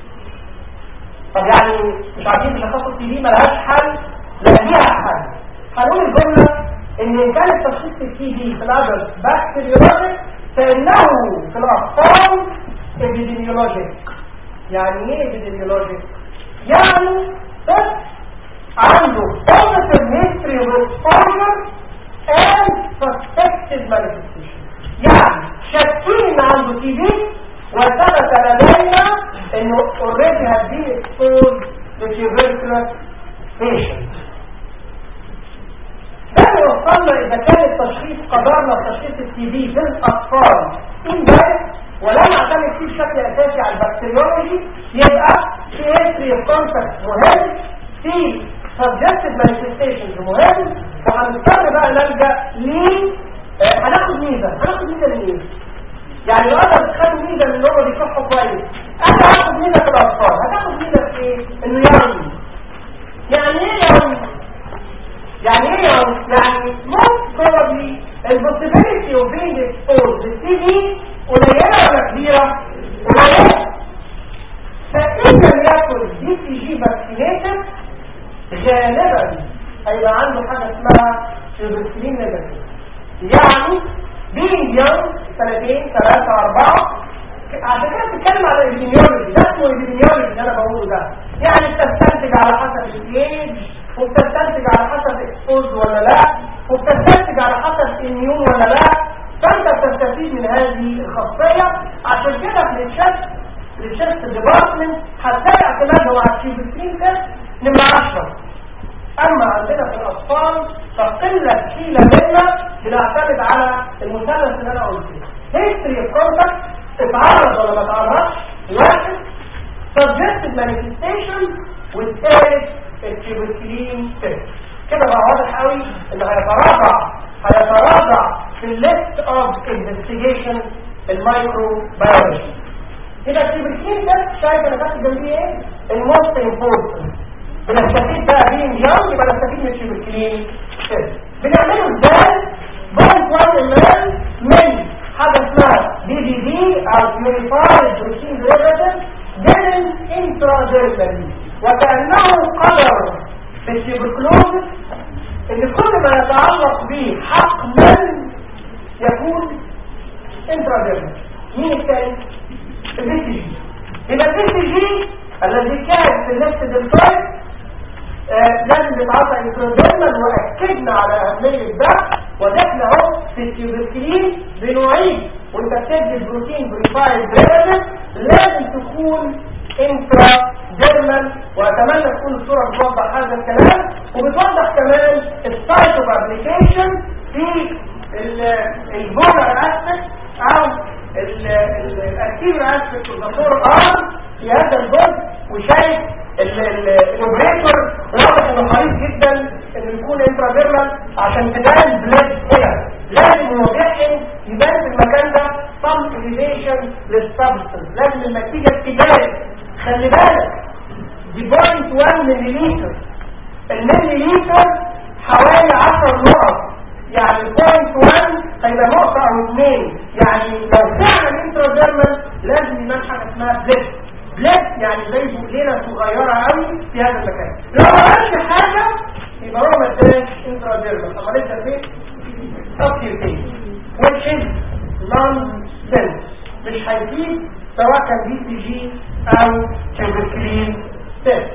طب يعني مش عارفين تشخصوا التي بي ملهاش حل لا ليها حل هنقول الجمله ان ان كان التشخيص التي بي في الادلت بكتيريولوجيك فانه في الاطفال ابيديميولوجيك يعني ايه ابيديميولوجيك يعني طفل عنده positive history of exposure and suspected manifestation يعني شاكين ان عنده تي بي وثبت لدينا انه already had been exposed to tuberculosis patient ده يوصلنا اذا كان التشخيص قدرنا تشخيص التي بي في الاطفال indirect ولا نعتمد فيه بشكل اساسي على البكتيريولوجي يبقى في history of contact مهم في suggested manifestations مهم وهنضطر بقى نلجا ل آه، هناخد ميزه هناخد ميزه لمين يعني لو انا بتخلي ميزه من اللي هو بيكحوا كويس انا هاخد ميزه في الاطفال هتاخد ميزه في ايه انه يرمي يعني ايه يرمي يعني ايه يرمي يعني most probably البوسيبيليتي اوف being exposed للتي في قليله ولا كبيره قليله فإن لم يكن دي سي جي فاكسينيشن غالبا هيبقى عنده حاجه اسمها سيروسلين نيجاتيف يعني بين يوم سنتين ثلاثة أربعة عشان كده بتتكلم على الابيديميولوجي ده اسمه الابيديميولوجي اللي أنا بقوله ده يعني بتستنتج على حسب الايج وبتستنتج على حسب اكسبوز ولا لا وبتستنتج على حسب اميون ولا لا فأنت بتستفيد من هذه الخاصية عشان كده في الشست الشست ديبارتمنت هتلاقي اعتمادهم على الشيبسين تيست نمرة 10 اما عندنا في الاطفال فقلة حيلة منا بنعتمد على المثلث اللي انا قلته history of contact اتعرض ولا ما اتعرضش واحد suggested manifestation والثالث التيبوكلين test كده بقى واضح قوي انه هيتراجع هيتراجع في الليست اوف انفستيجيشن المايكرو بيولوجي يبقى التيبوكلين test شايف انا باخد جنبيه ايه؟ الموست امبورتنت بنستفيد بقى بين يوم يبقى نستفيد من التيبوكلين test بنعمله ازاي؟ بوينت 1 مل من حاجه اسمها بي بي دي او بيوريفايد بروتين ديريفاتيف جيفن انتراديرمالي وكانه قدر في التيبوكلوزس ان كل ما يتعلق به حقنا يكون انتراديرمال مين الثاني البي سي جي يبقى البي سي جي الذي كان في الليفت دلتويد آه لازم يتعاطى انتراديرمال واكدنا على اهميه ده وجدنا اهو في التيوبركلين بنوعين وانت بتدي البروتين بريفايد ديرمال لازم تكون انترا ديرمال واتمنى تكون الصوره بتوضح هذا الكلام وبتوضح كمان السايت اوف ابليكيشن في البولر اسبكت او الاكتيف اسبكت اوف ذا ارم في هذا الجزء وشايف الاوبريتور واضح انه حريص جدا انه يكون انترا عشان تبان بلاد هنا لازم الوضعين يبان في المكان ده some elevation للسبستنس لازم النتيجه تبان خلي بالك دي بوينت 1 مليليتر المليليتر حوالي 10 نقط يعني بوينت 1 هيبقى نقطة او اثنين يعني لو فعلا انتروديرمال لازم يبان حاجة اسمها بليد بليد يعني زي بقليلة صغيرة قوي في هذا المكان لو ما عملش حاجة يبقى هو ما اداش انتروديرمال طب لسه فين؟ subcutaneous which is non-sense مش هيفيد سواء كان بي سي جي او تيوبركلين تيست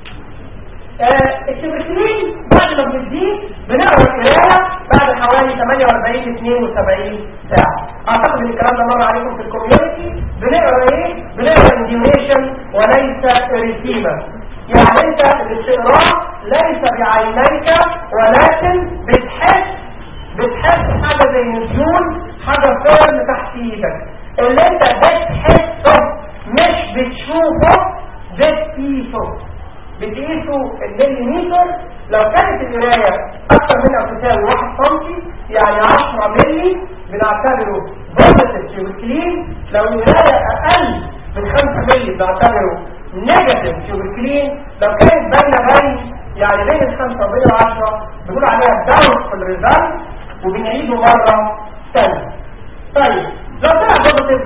التبركلين بعد ما بنديه بنقرا القرايه بعد حوالي 48 72 ساعه اعتقد ان الكلام ده مر عليكم في الكوميونتي بنقرا ايه بنقرا انديميشن وليس اريثيما يعني انت اللي بتقراه ليس بعينيك ولكن بتحس بتحس حاجه زي نزول حاجه فعلا تحت ايدك اللي انت بتحسه مش بتشوفه بتقيسه بتقيسوا المليمتر لو كانت القرايه اكثر من او تساوي 1 سم يعني 10 ملي بنعتبره بوزيتيف تيوبركلين لو القرايه اقل من 5 ملي بنعتبره نيجاتيف تيوبركلين لو كانت باينه باين يعني بين ال 5 وبين ال 10 بنقول عليها داون في الريزلت وبنعيده مره ثانيه طيب لو طلع بوزيتيف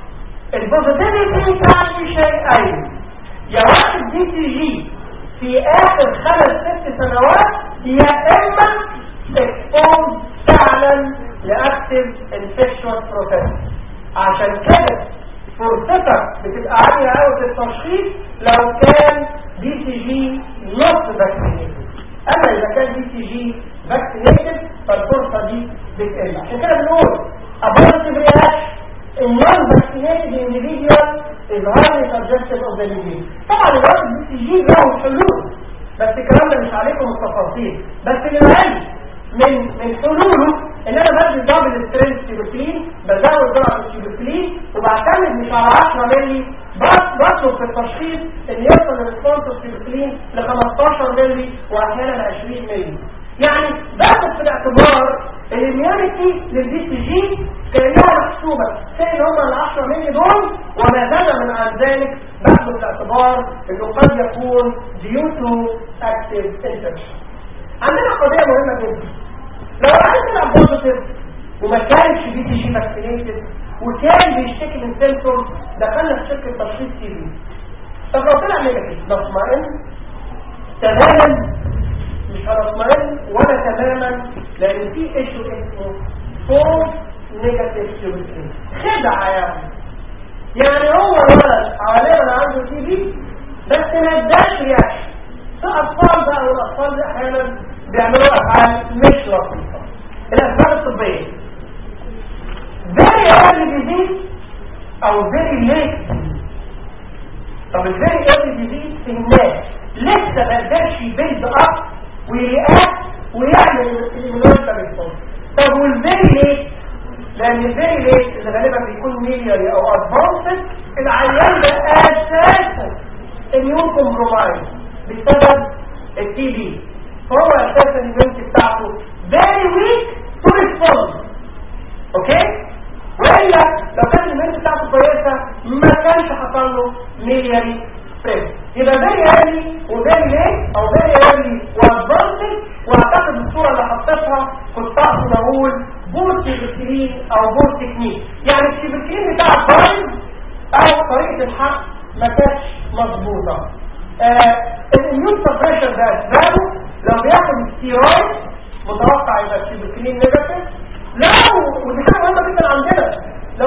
البوزيتيفيتي تعني شيئين يا واحد دي سي جي في اخر خمس ست سنوات يا اما اكسبوز فعلا لاكتف انفكشوال بروسيس عشان كده فرصتك بتبقى عاليه قوي في التشخيص لو كان دي سي جي نص فاكسينيتد اما اذا كان دي سي جي فاكسينيتد فالفرصه دي بتقل عشان كده بنقول ابورتيف رياكشن النون فاكسينيتد individual is highly suggestive of the disease طبعا الوقت البي سي جي له حلول بس الكلام ده مش عليكم التفاصيل بس اللي العلم من من حلوله ان انا بدي دبل سترينث تيبوكلين بزود جرعه التيبوكلين وبعتمد مش على 10 مللي بطلب في التشخيص ان يوصل الريسبونس التيبوكلين ل 15 مللي واحيانا 20 مللي يعني باخد في الاعتبار الاميونيتي للبي سي جي كانها محسوبه كان هم ال 10 مللي دول وما زاد من عن ذلك باخد في الاعتبار انه قد يكون due to active infection عندنا قضيه مهمه جدا لو عايز تلعب بوزيتيف وما كانش بي سي جي فاكسينيتد وكان بيشتكي من سيمتوم دخلنا في شركه تشخيص سي بي طب لو طلع نيجاتيف نطمئن تماما مش هنطمئن ولا تماما لان في ايشو اسمه فولس نيجاتيف تيوبركلين خدعه يعني يعني هو الولد غالبا عنده تي بي بس ما اداش رياكشن الاطفال بقى والاطفال دي احيانا بيعملوا افعال مش لطيفه الاسباب الطبيه very early disease او very late طب الفيري early disease في الناس لسه ما قدرش يبيلد اب ويرياكت ويعمل الاميونيتا ريسبونس طب والفيري ليت لان الفيري ليت اللي غالبا بيكون ميلياري او ادفانسد العيان ده اساسا اميون كومبرومايز بسبب التي بي فهو اساسا الاميونتي بتاعته فيري ويك تو ريسبونس اوكي والا لو كانت الاميونتي بتاعته كويسه ما كانش حصل له ميلياري ستريس يبقى فيري ايرلي وفيري ليت او فيري ايرلي وادفانسد واعتقد الصوره اللي حطيتها كنت اقصد اقول بور تيبكلين او بور تكنيك يعني التيبكلين بتاع الفايز او طريقه الحق ما كانتش مظبوطه آه الاميون سبريشن ده اسبابه لو بياخد ستيرويد متوقع يبقى التيبكلين نيجاتيف لو ودي حاجه مهمه جدا عندنا لو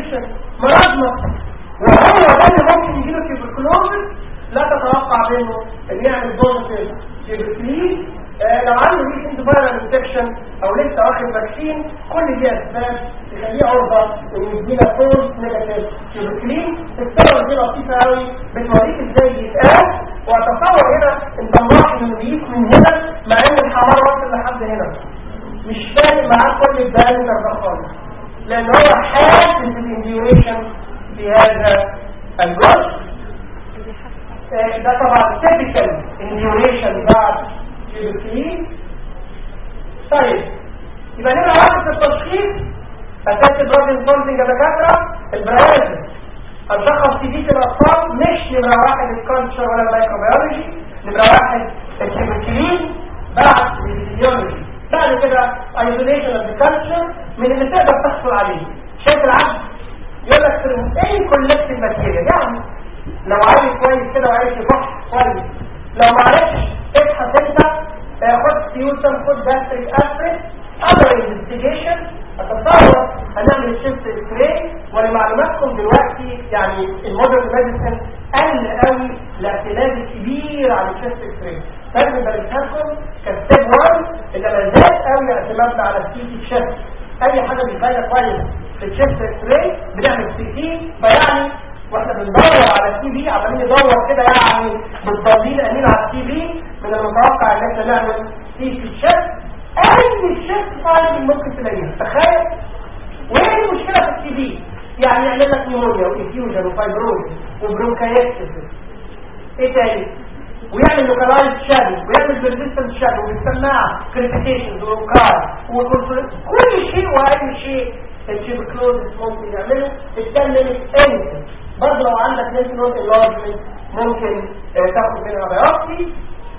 انفكشن مرضنا وهو ده اللي ممكن يجيله تيوبركلوزس لا تتوقع منه ان يعمل بونسز تيوبركلين آه لو عنده ريسنت فايرال انفكشن او لسه واخد فاكسين كل دي اسباب تخليه عرضه ان يدينا فولس نيجاتيف تيوبركلين الصوره دي لطيفه قوي بتوريك ازاي يتقاس واتصور هنا انت ملاحظ انه بيقيس من هنا مع ان الحراره واصل لحد هنا مش فارق معاه كل البارامتر ده خالص لان هو حاسس بالانديوريشن في هذا الجزء ده طبعا typical انديوريشن بعد الكلين طيب يبقى نمرة واحد في التشخيص اساس الدراج انفولدنج يا دكاتره البرايورتي هنشخص في دي في الاطفال مش نمرة واحد الكالتشر ولا الميكروبيولوجي نمرة واحد الكيميكلين بعد الفيزيولوجي بعد كده ايزوليشن اوف الكالتشر من اللي تقدر تحصل عليه شايف العبد يقول لك في اي كولكتيف ماتيريال يعني لو عايز كويس كده وعايز يروح كويس لو ما عرفتش ابحث انت خد سيوتن خد جاستريك اسبرين اذر انفستيجيشن اتصور هنعمل شيفت اكسراي ولمعلوماتكم دلوقتي يعني المودرن ميديسن قل قوي الاعتماد الكبير على الشيفت اكسراي لازم بلغتكم كستيب 1 ان ما زاد قوي اعتمادنا على السي تي شيفت اي حاجه بيخليها كويس في الشيفت اكسراي بنعمل سي تي فيعني واحنا بندور على السي في عمالين ندور كده يعني بالضالين امين على السي في من المتوقع ان احنا نعمل سي في الشيفت اي شيفت فايل ممكن تلاقيها تخيل وايه المشكله في السي في يعني يعمل لك نيمونيا وانفيوجن وفايبرويد وبرونكايتس ايه تاني ويعمل لوكالايز شادو ويعمل بيرسيستنت شادو والسماعه كريتيكيشنز وكار كل شيء واي شيء التيبكلوز ممكن يعمله التنمت انت برضه لو عندك لينك نوت انلارجمنت ممكن آه تاخد منها بايوبسي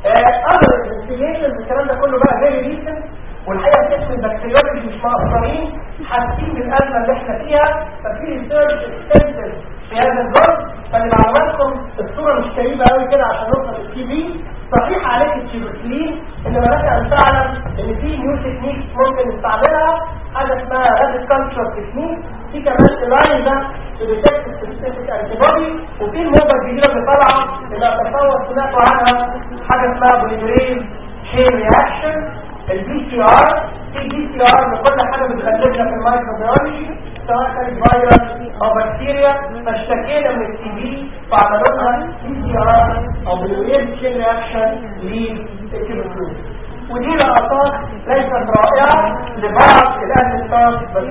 اذر انفستيجيشنز الكلام ده كله بقى فيري ريسنت والحقيقه قسم البكتيريولوجي مش مقصرين حاسين بالازمه اللي احنا فيها ففي ريسيرش اكستنسيف في هذا الجزء فلمعلوماتكم الصوره مش كريمه قوي كده عشان نوصل للتي في صحيح عليك التيبركلين انما لك ان تعلم ان في نيو تكنيك ممكن نستعملها حاجه اسمها راديو كالتشر تكنيك في كمان اللاين ده بيديتكت سبيسيفيك انتي بودي وفي الموجه الجديده اللي طالعه اللي اتصور سمعتوا عنها حاجه اسمها بوليمريز شين رياكشن البي سي ار في بي سي ار لكل حاجه بتغلبنا في المايكروبيولوجي سواء كانت فيروس او بكتيريا فاشتكينا من التي بي فعملوا لها بي سي ار او بوليمريز شين رياكشن للكيموكلوز ودي لقطات ليست رائعه لبعض الانستاس بس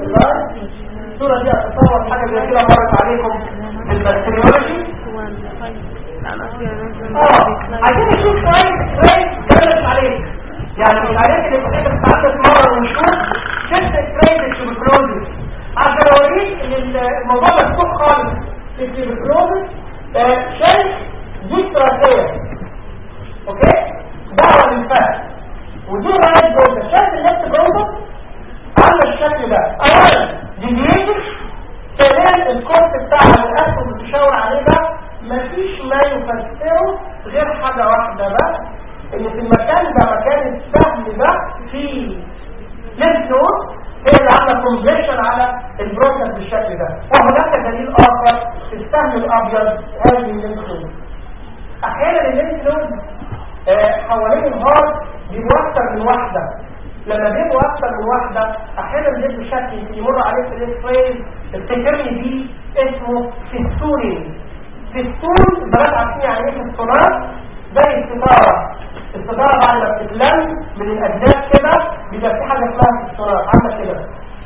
الصورة دي اتصور حاجة زي كده مرت عليكم بالبكتيريولوجي اه عايزين نشوف شوية شوية جلس عليك يعني مش عليك اللي كنت بتتعلم مرة ونشوف شفت ستريت التيبكلوزيس عشان اوريك ان الموضوع مفتوح خالص في التيبكلوزيس شايف دي استراتيجية اوكي دعوة للفهم ودي رايت بروزة شايف الليفت بروزة عامله الشكل ده اولا ديفيشن ثانيا الكورس بتاع الاسهم اللي بتشاور عليه ده مفيش ما يفسره غير حاجه واحده بس ان في المكان ده مكان السهم ده في لينك نود هي اللي عامله كونفيشن على البروسس بالشكل ده وهناك دليل اخر في السهم الابيض هذه اللينك نود احيانا اللينك نود آه حوالين الهارت بيبقوا اكتر من واحده لما بيبقوا اكتر من واحدة احيانا بيبقوا شكل يمر عليه في الاكسرين افتكرني دي اسمه فيستورين فيستول البنات عارفين يعني ايه فيستولات زي الستارة الستارة بعد ما بتتلم من الاجناس كده بيبقى في حاجة اسمها فيستولات عاملة كده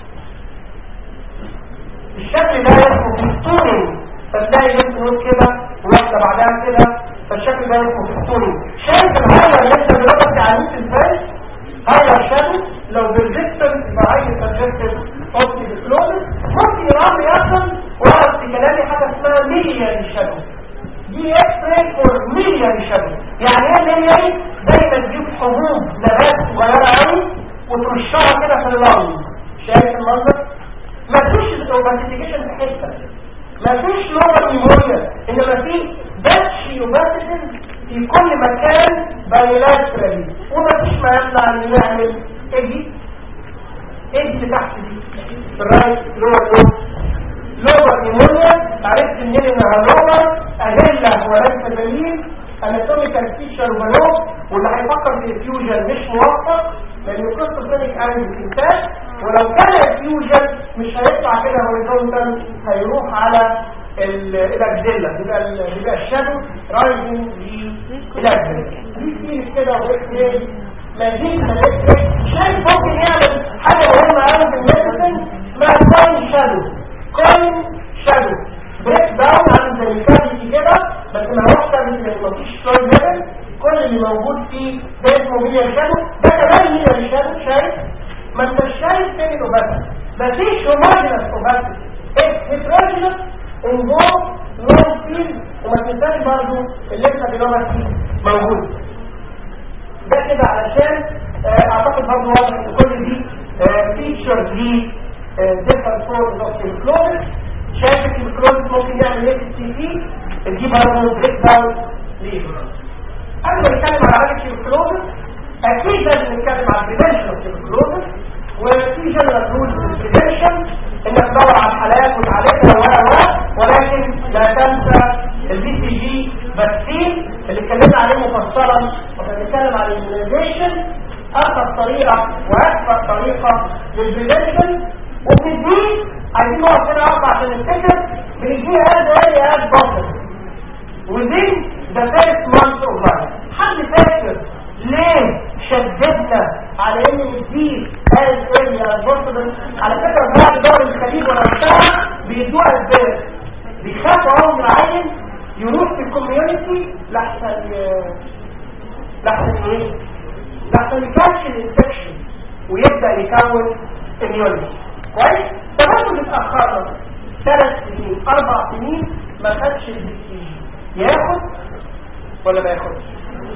الشكل ده اسمه فيستورين فتلاقي جنب نوت كده واحدة بعدها كده فالشكل ده اسمه فيستورين شايف الهايلر اللي انت دلوقتي عليه في الفاش هايلر شادو لو بالريستنس يبقى عايز سجستد اوبتي ديكلوزس ممكن يرام يحصل ورا في كلامي حاجه اسمها ميليان شادو دي اكس راي فور ميليان شادو يعني ايه ميليان دايما تجيب حبوب نبات صغيره قوي وترشها كده في اللون شايف المنظر مفيش اوباتيفيكيشن في حته مفيش لغه نيمونيا انما في باتش يوباتيفيكيشن في كل مكان بايلاترالي ومفيش ما يمنع ان نعمل ايدي ايدي اللي تحت دي الرايت لور لور لور نيمونيا عرفت منين انها لوبر ادله وليس دليل اناتوميكال فيشر وبلوك واللي هيفكر في الفيوجن مش موفق لان القصه كلينيك عندي انتاج ولو كان الفيوجن مش هيطلع كده هوريزونتال هيروح على الاجزله يبقى يبقى الشادو رايزنج للاجزله دي فيه كده واكس مزيد من الاكس شايف ممكن يعمل حاجه مهمه قوي في الميديسن اسمها كوين شادو كوين شادو بريك داون عن زي الكافيتي كده بس ما هوش كافيتي ما فيش كوين ليفل كل اللي موجود فيه ده اسمه ميديا شادو ده كمان ميديا شادو شايف ما انت شايف تاني اوباسيتي مفيش هوموجينس اوباسيتي هيتروجينس انجوز لون فيل وما تنساش برضه الليمفا بيلوماسي موجود ده كده علشان اعتقد برضه واضح ان كل دي فيتشرز ليه ديفرنت فورمز اوف الكلوزس شايف الكلوزس ممكن يعمل ايه في السي في دي برضه بريك داون ليه قبل ما نتكلم على علاج الكلوزس اكيد لازم نتكلم على البريفنشن اوف الكلوزس وفي جنرال رولز في البريفنشن انك تدور على الحالات وتعالجها و ولكن لا تنسى البي سي جي فاكسين اللي اتكلمنا عليه مفصلا وبنتكلم عن الاميونيزيشن ارخص طريقه واسرع طريقه للبريفنشن وبنديه عايزين نقف هنا اقف عشان نفتكر بنديه از ايه از بوتل within the first month of life حد فاكر ليه شددنا على ان نديه از ايه از بوتل على فكره بعض دول الخليج وانا بتاع بيدوها ازاي بيخافوا قوي من العين يروح في الكوميونتي لحسن لحسن ايه لحسن يكاتش الانفكشن ويبدا يكون اميونيتي كويس ده برضه بيتاخرنا ثلاث سنين اربع سنين ما خدش البي سي جي ياخد ولا ما ياخدش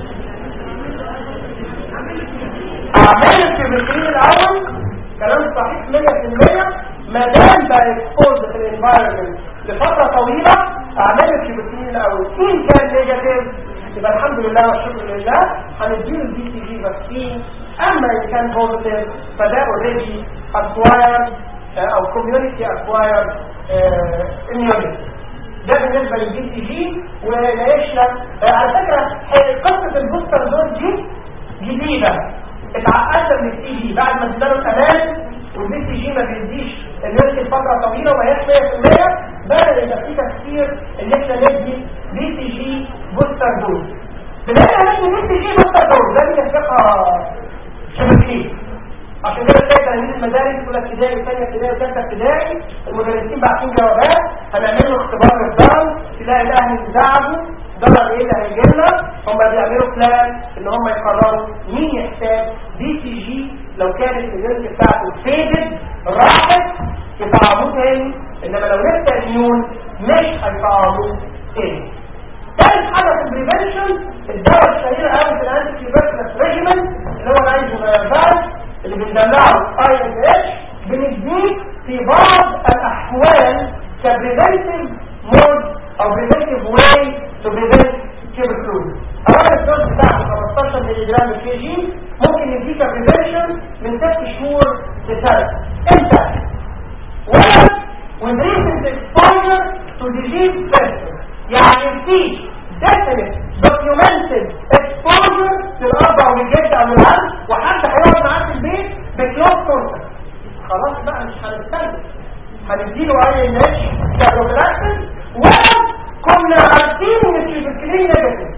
اعمال الكيميائيين الاول كلام صحيح 100% ما دام بقى اكسبوز في الانفايرمنت لفتره طويله اعمال الكيميائيين الاول ان كان نيجاتيف يبقى الحمد لله والشكر لله هنديله البي سي جي فاكسين اما ان كان بوزيتيف فده اوريدي اكواير او كوميونتي اكواير اميونيتي ده بالنسبه للبي سي جي ويشمل على فكره قصه البوستر دول دي جديده اتعقدنا من السي جي بعد ما اداله الامان والبي سي جي ما بيديش الناس فتره طويله وما هياش 100% بدا يبقى في تفكير ان احنا ندي بي سي جي بوستر دوز بنلاقي ان بي سي جي بوستر دوز لازم يحققها شبكيه عشان كده تلاقي تلاميذ المدارس اولى ابتدائي وثانيه ابتدائي وثالثه ابتدائي المدرسين باعتين جوابات هنعمل له اختبار للضرب تلاقي الاهل انزعجوا ضرب ايه اللي هيجي لنا هم بيعملوا بلان ان هم يقرروا مين يحتاج بي سي جي لو كانت الجنس بتاعته فيدد راحت يطعموه تاني انما لو لسه اميون مش هيطعموه تاني ثالث حاجه في البريفنشن الدواء الشهير قوي في الانتي تيوبركلس ريجيمنت اللي هو الايزوميرفاز اللي بندلعه اي اس اتش بنديه في بعض الاحوال كبريفنتيف مود او بريفنتيف واي تو بريفنت tuberculosis اولا الدوز بتاعته 15 ملي جرام كي جي ممكن يديك بريفنشن من 6 شهور لسنه امتى ولد with recent exposure to disease vector يعني في definite documented exposure للأب أو الجد أو العم وحد هيقعد معاه في البيت بكلوز كونتاكت خلاص بقى مش هنستنى هنديله اي ناتش كبروفلاكسس وكنا عارفين ان الشيبكلين نيجاتيف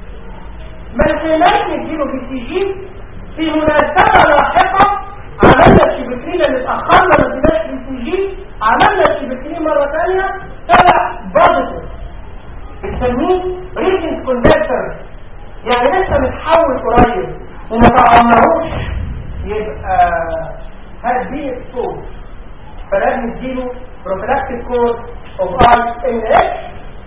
ما لقيناش نديله بي سي جي في مناسبة لاحقة عملنا الشيبكلين اللي اتأخرنا ما اديناش بي سي جي عملنا الشيبكلين مرة ثانية طلع بوزيتيف بنسميه ريسنت كوندكتور يعني لسه متحول قريب وما طعمناهوش يبقى هاد بي اكسبوز فلازم نديله بروفلاكتيك كود اوف اي ان اتش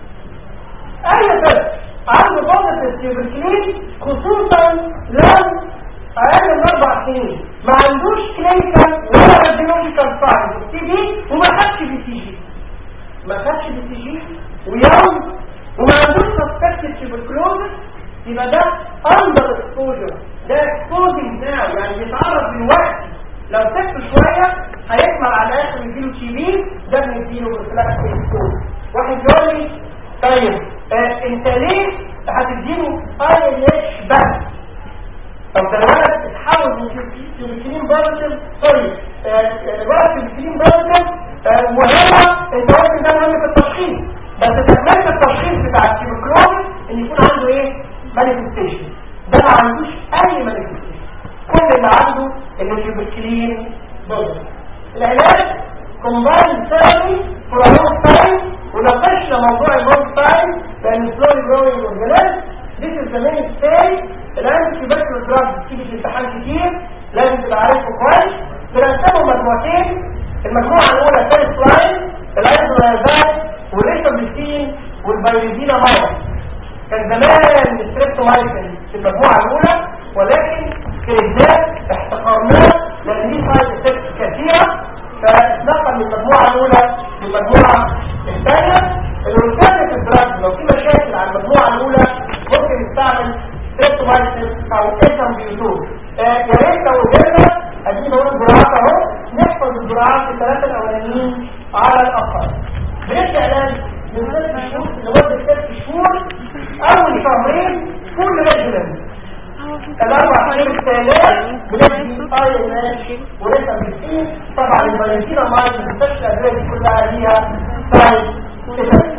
اي طفل عنده بوزيتيف تيوبركلين خصوصا لو اقل من اربع سنين ما عندوش كلينيكال ولا راديولوجيكال ساينز تي دي وما خدش بي سي جي ما خدش بي سي جي ويوم وما عندوش سسبكتد تيوبركلوزس يبقى ده اندر اكسبوجر ده اكسبوزنج ناو يعني بيتعرض دلوقتي لو سبته شويه هيكمل على الاخر يديله تي بي ده بنديله بروفلاكتيك واحد يقول لي طيب آه انت ليه هتديله اي ان اتش بس طب ده الولد اتحول من تيوبيكلين بوزيتيف سوري الولد تيوبيكلين بوزيتيف وهو انت قلت ده مهم في التشخيص بس تكمله التشخيص بتاع التيوبيكلوز ان يكون عنده ايه مانيفستيشن ده ما عندوش اي مانيفستيشن كل اللي عنده ان التيوبيكلين بوزيتيف العلاج كومباين ثيرابي فور لونج تايم وناقشنا موضوع اللونج تايم لان سلولي جروينج اورجانيزم This is the main stage الآن في بس الدراج بتيجي في امتحان كتير لازم تبقى عارفه كويس بنقسمه مجموعتين المجموعة الأولى فيرست لاين الايزولايزات والريتروبيسين والبايريزينا مايس كان زمان الستريبتومايسين في المجموعة الأولى ولكن كريزات احتقرناه لأن ليه سايد افكتس كثيرة فاتنقل من المجموعة الأولى للمجموعة الثانية الأولترنت الدراج لو في مشاكل على المجموعة الأولى ممكن نستعمل ستريبتومايسين أو اسم بيوتور يا ريت لو قدرنا ادي نقول الجرعات اهو نحفظ الجرعات الثلاثة الأولانيين على الأقل بنبدأ علاج من ست شهور لمدة ست شهور أول شهرين كل ريجيمنت الأربع شهور الثانية بندي اي ماشي ولسه بنسين طبعا الفالنتينا مايك المستشفى الأدوية دي كلها ليها سايد كده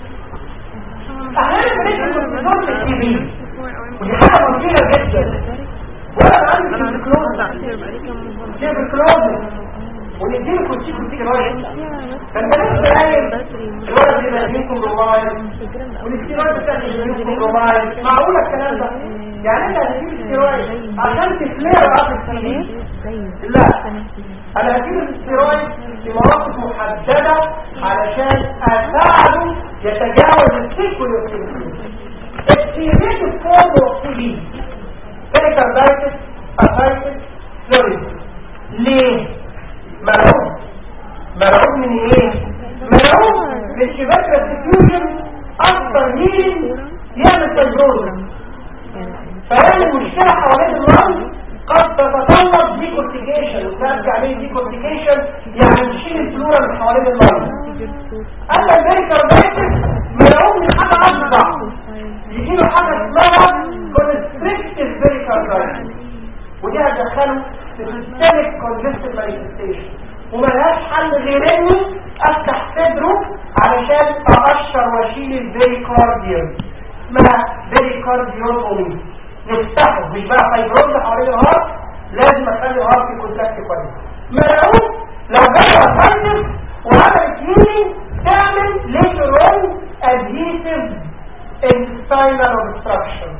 أحيانا بندي كورتيزون في التي في ودي حاجة مثيرة جدا وأنا عندي كلوز كلوز ونديله كورتيكوستيرويد فانت لسه قايل الولد بيبقى يديكم رومايل والاستيرويد بتاعك يديكم رومايل معقول الكلام ده يعني انت هتجيب الاستيرويد عشان تفلير اب السي لا انا هجيب الاستيرويد في مواقف محدده علشان اساعده يتجاوز السيكول السيريت فورم اوف سي بي بيريكاردايتس ارثرايتس فلوريد ليه مرعوب مرعوب من ايه مرعوب من شبكة الديفيوجن اكتر مين يعمل فايبروز فهذه المشكلة حوالين اللنج قد تتطلب ديكورتيكيشن وترجع ليه ديكورتيكيشن يعني تشيل الفلورا من حوالين اللنج اما البيريكاردايتس مرعوب من حاجة اصبع يجيله حاجة اسمها كونستريكتيف بيريكاردايتس ودي هتدخله في systemic congestive manifestation وملهاش حل غير اني افتح صدره علشان اقشر واشيل البيريكارديوم اسمها بيريكارديومومي نفتحه مش بقى فايبروز حوالين الهارت لازم اخلي الهارت في كونتاكت كويس مرعوب لو جاي افايتس وعملت هيلينج تعمل later on adhesive intestinal obstruction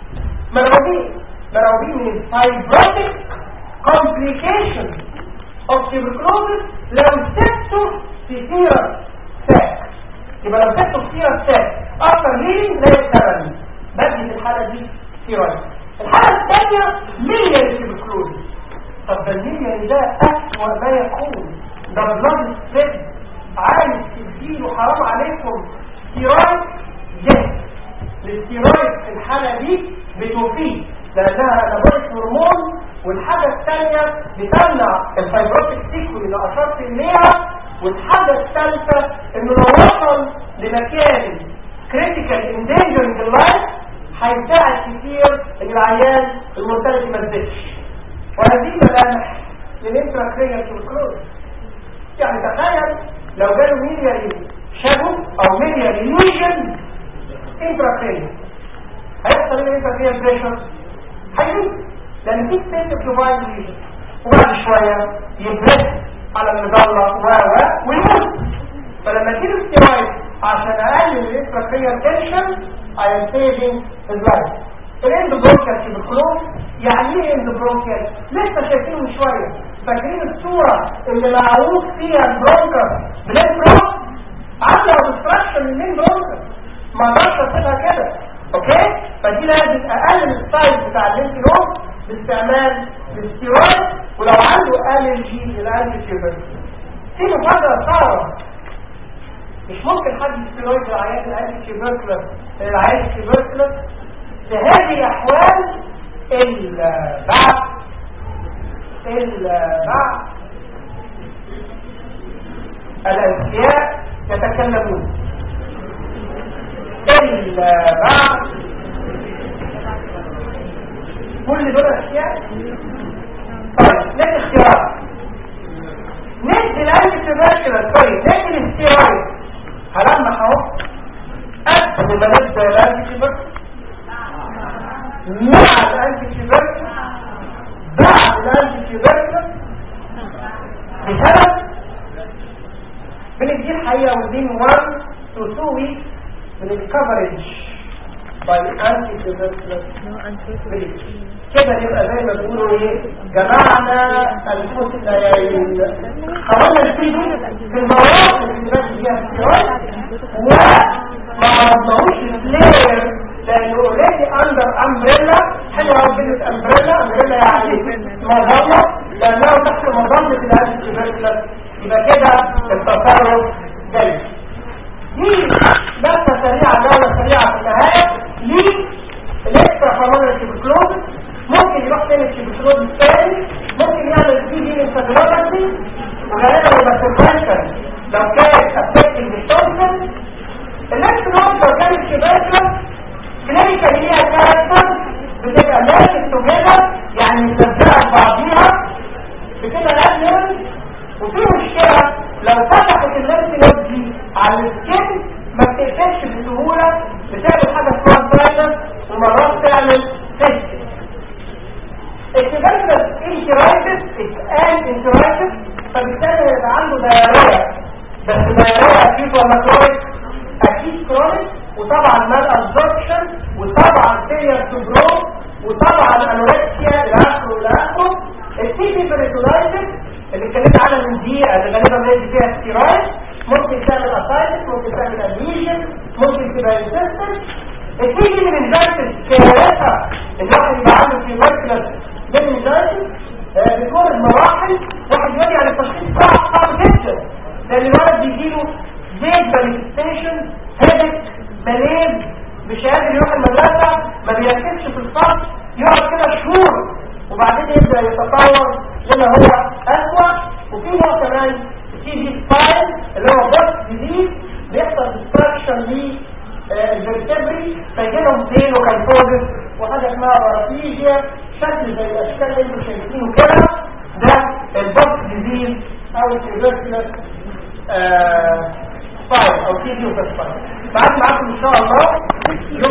مرعوبين مرعوبين من الفايبروتيك complication of tuberculosis لو سبته في سيرة ساك يبقى لو سبته في سيرة ساك اكتر ليه لا يستمر بدي في الحالة دي سيرة الحالة الثانية مليان tuberculosis طب ده المليان ده أسوأ ما يكون ده بلاد سبيد عايز تديله حرام عليكم ستيرويد جهد الستيرويد في الحالة دي بتوفيه لأنها أنابوليك هرمون والحاجة الثانية بتمنع الفايبروتيك سيكول اللي أشرت إليها والحاجة الثالثة إنه لو وصل لمكان كريتيكال اندينجرنج اللايف هيساعد كتير إن العيان المورتاليتي ما تزيدش وهذه ملامح للانتراكريال تيوبركلوز يعني تخيل لو جاله ميلياري شبه أو ميلياري ليوجن انتراكريال هيحصل ايه الانتراكريال بريشر هيموت لان في ستيت اوف ديفاين ليجن وبعد شويه يبرد على المظله و و ويموت فلما تجيب ستيرويد عشان اقلل الانتراكريال تنشن I am saving his life الاندوبرونكيال تيبركلوز يعني ايه اندوبرونكيال لسه شايفينه من شويه فاكرين الصوره اللي معروف فيها البرونكر بلاد برونك عامله اوبستراكشن للمين برونكر ما اقدرش اسيبها كده اوكي فدي لازم اقلل السايز بتاع الانتينوم باستعمال الاستيرويد ولو عنده الرجي للانتي تيوبر في مفاجاه صعبه مش ممكن حد يستيرويد للعيان الانتي تيوبركلس العيان التيوبركلس في هذه الاحوال البعث البعث الأنبياء يتكلمون إلا بعد كل دول أشياء طيب نادي اختيارات ندي الأنتي تباشر طيب ندي الاستيرويد هلمح اهو قبل ما نبدأ الأنتي تباشر مع الأنتي تباشر بعد الأنتي تباشر بسبب بندي الحقيقة within 1 to 2 weeks من الكفرج by anti tuberculosis كده يبقى زي ما بيقولوا ايه جمعنا الحسنيين حولنا الفيديو في المواقف اللي بس فيها استيراد وما عرضناهوش الفلير لانه اوريدي اندر امبريلا حلوه قوي كلمه امبريلا امبريلا يعني مظله لانه تحت مظله الانتي tuberculosis يبقى كده التصرف جيد دي بس سريعة جولة سريعة في النهاية ليه الاكسترا فاميلر تيبكلوز ممكن يروح تاني التيبكلوز الثاني ممكن يعمل دي دي انفجراتي وغالبا يبقى سيرفايكل لو كانت افكتنج التونسل الاكسترا لو كانت شباكة كلينيكال ليها كاركتر بتبقى ماشي توجيهر يعني متلزقة ببعضيها بتبقى الادميرال وفي مشكلة لو فتحت الليمف نود دي على السكن ما بتقفلش بسهولة بتعمل حاجة اسمها فايدر ومرات تعمل فيست التبركلس انترايتس اتقال انترايتس فبالتالي يبقى عنده دايرية بس دايرية اكيد ولا كرونيك اكيد كرونيك وطبعا مال ابزوربشن وطبعا فيلير تو برو وطبعا انوركسيا الاخر والاخر التي بي بريتولايتس اللي اتكلمت عنها من دقيقه اللي غالبا بيجي فيها ستيرويد ممكن تعمل اسايتس ممكن تعمل اديشن ممكن تبقى انسيستنت التيجي من الجايتس كارثه الواحد يبقى عنده في مركز من الجايتس بتكون المراحل واحد يقول يعني التشخيص صعب صعب جدا لان الولد بيجيله زيت مانيفستيشن هيدك مليز مش قادر يروح المدرسه ما بيركزش في الفصل يقعد كده شهور وبعدين يبدا يتطور لما هو اسوأ وفي نوع كمان تي جي ستايل اللي هو بوست جديد بيحصل ديستراكشن ليه الفرتبري فيجي لهم زين وكالفوزس وحاجه اسمها بارافيجيا شكل زي الاشكال اللي انتم شايفينه كده ده البوكس ديزيز او التيبركلس سبايل او تي جي سبايل بعد معاكم ان شاء الله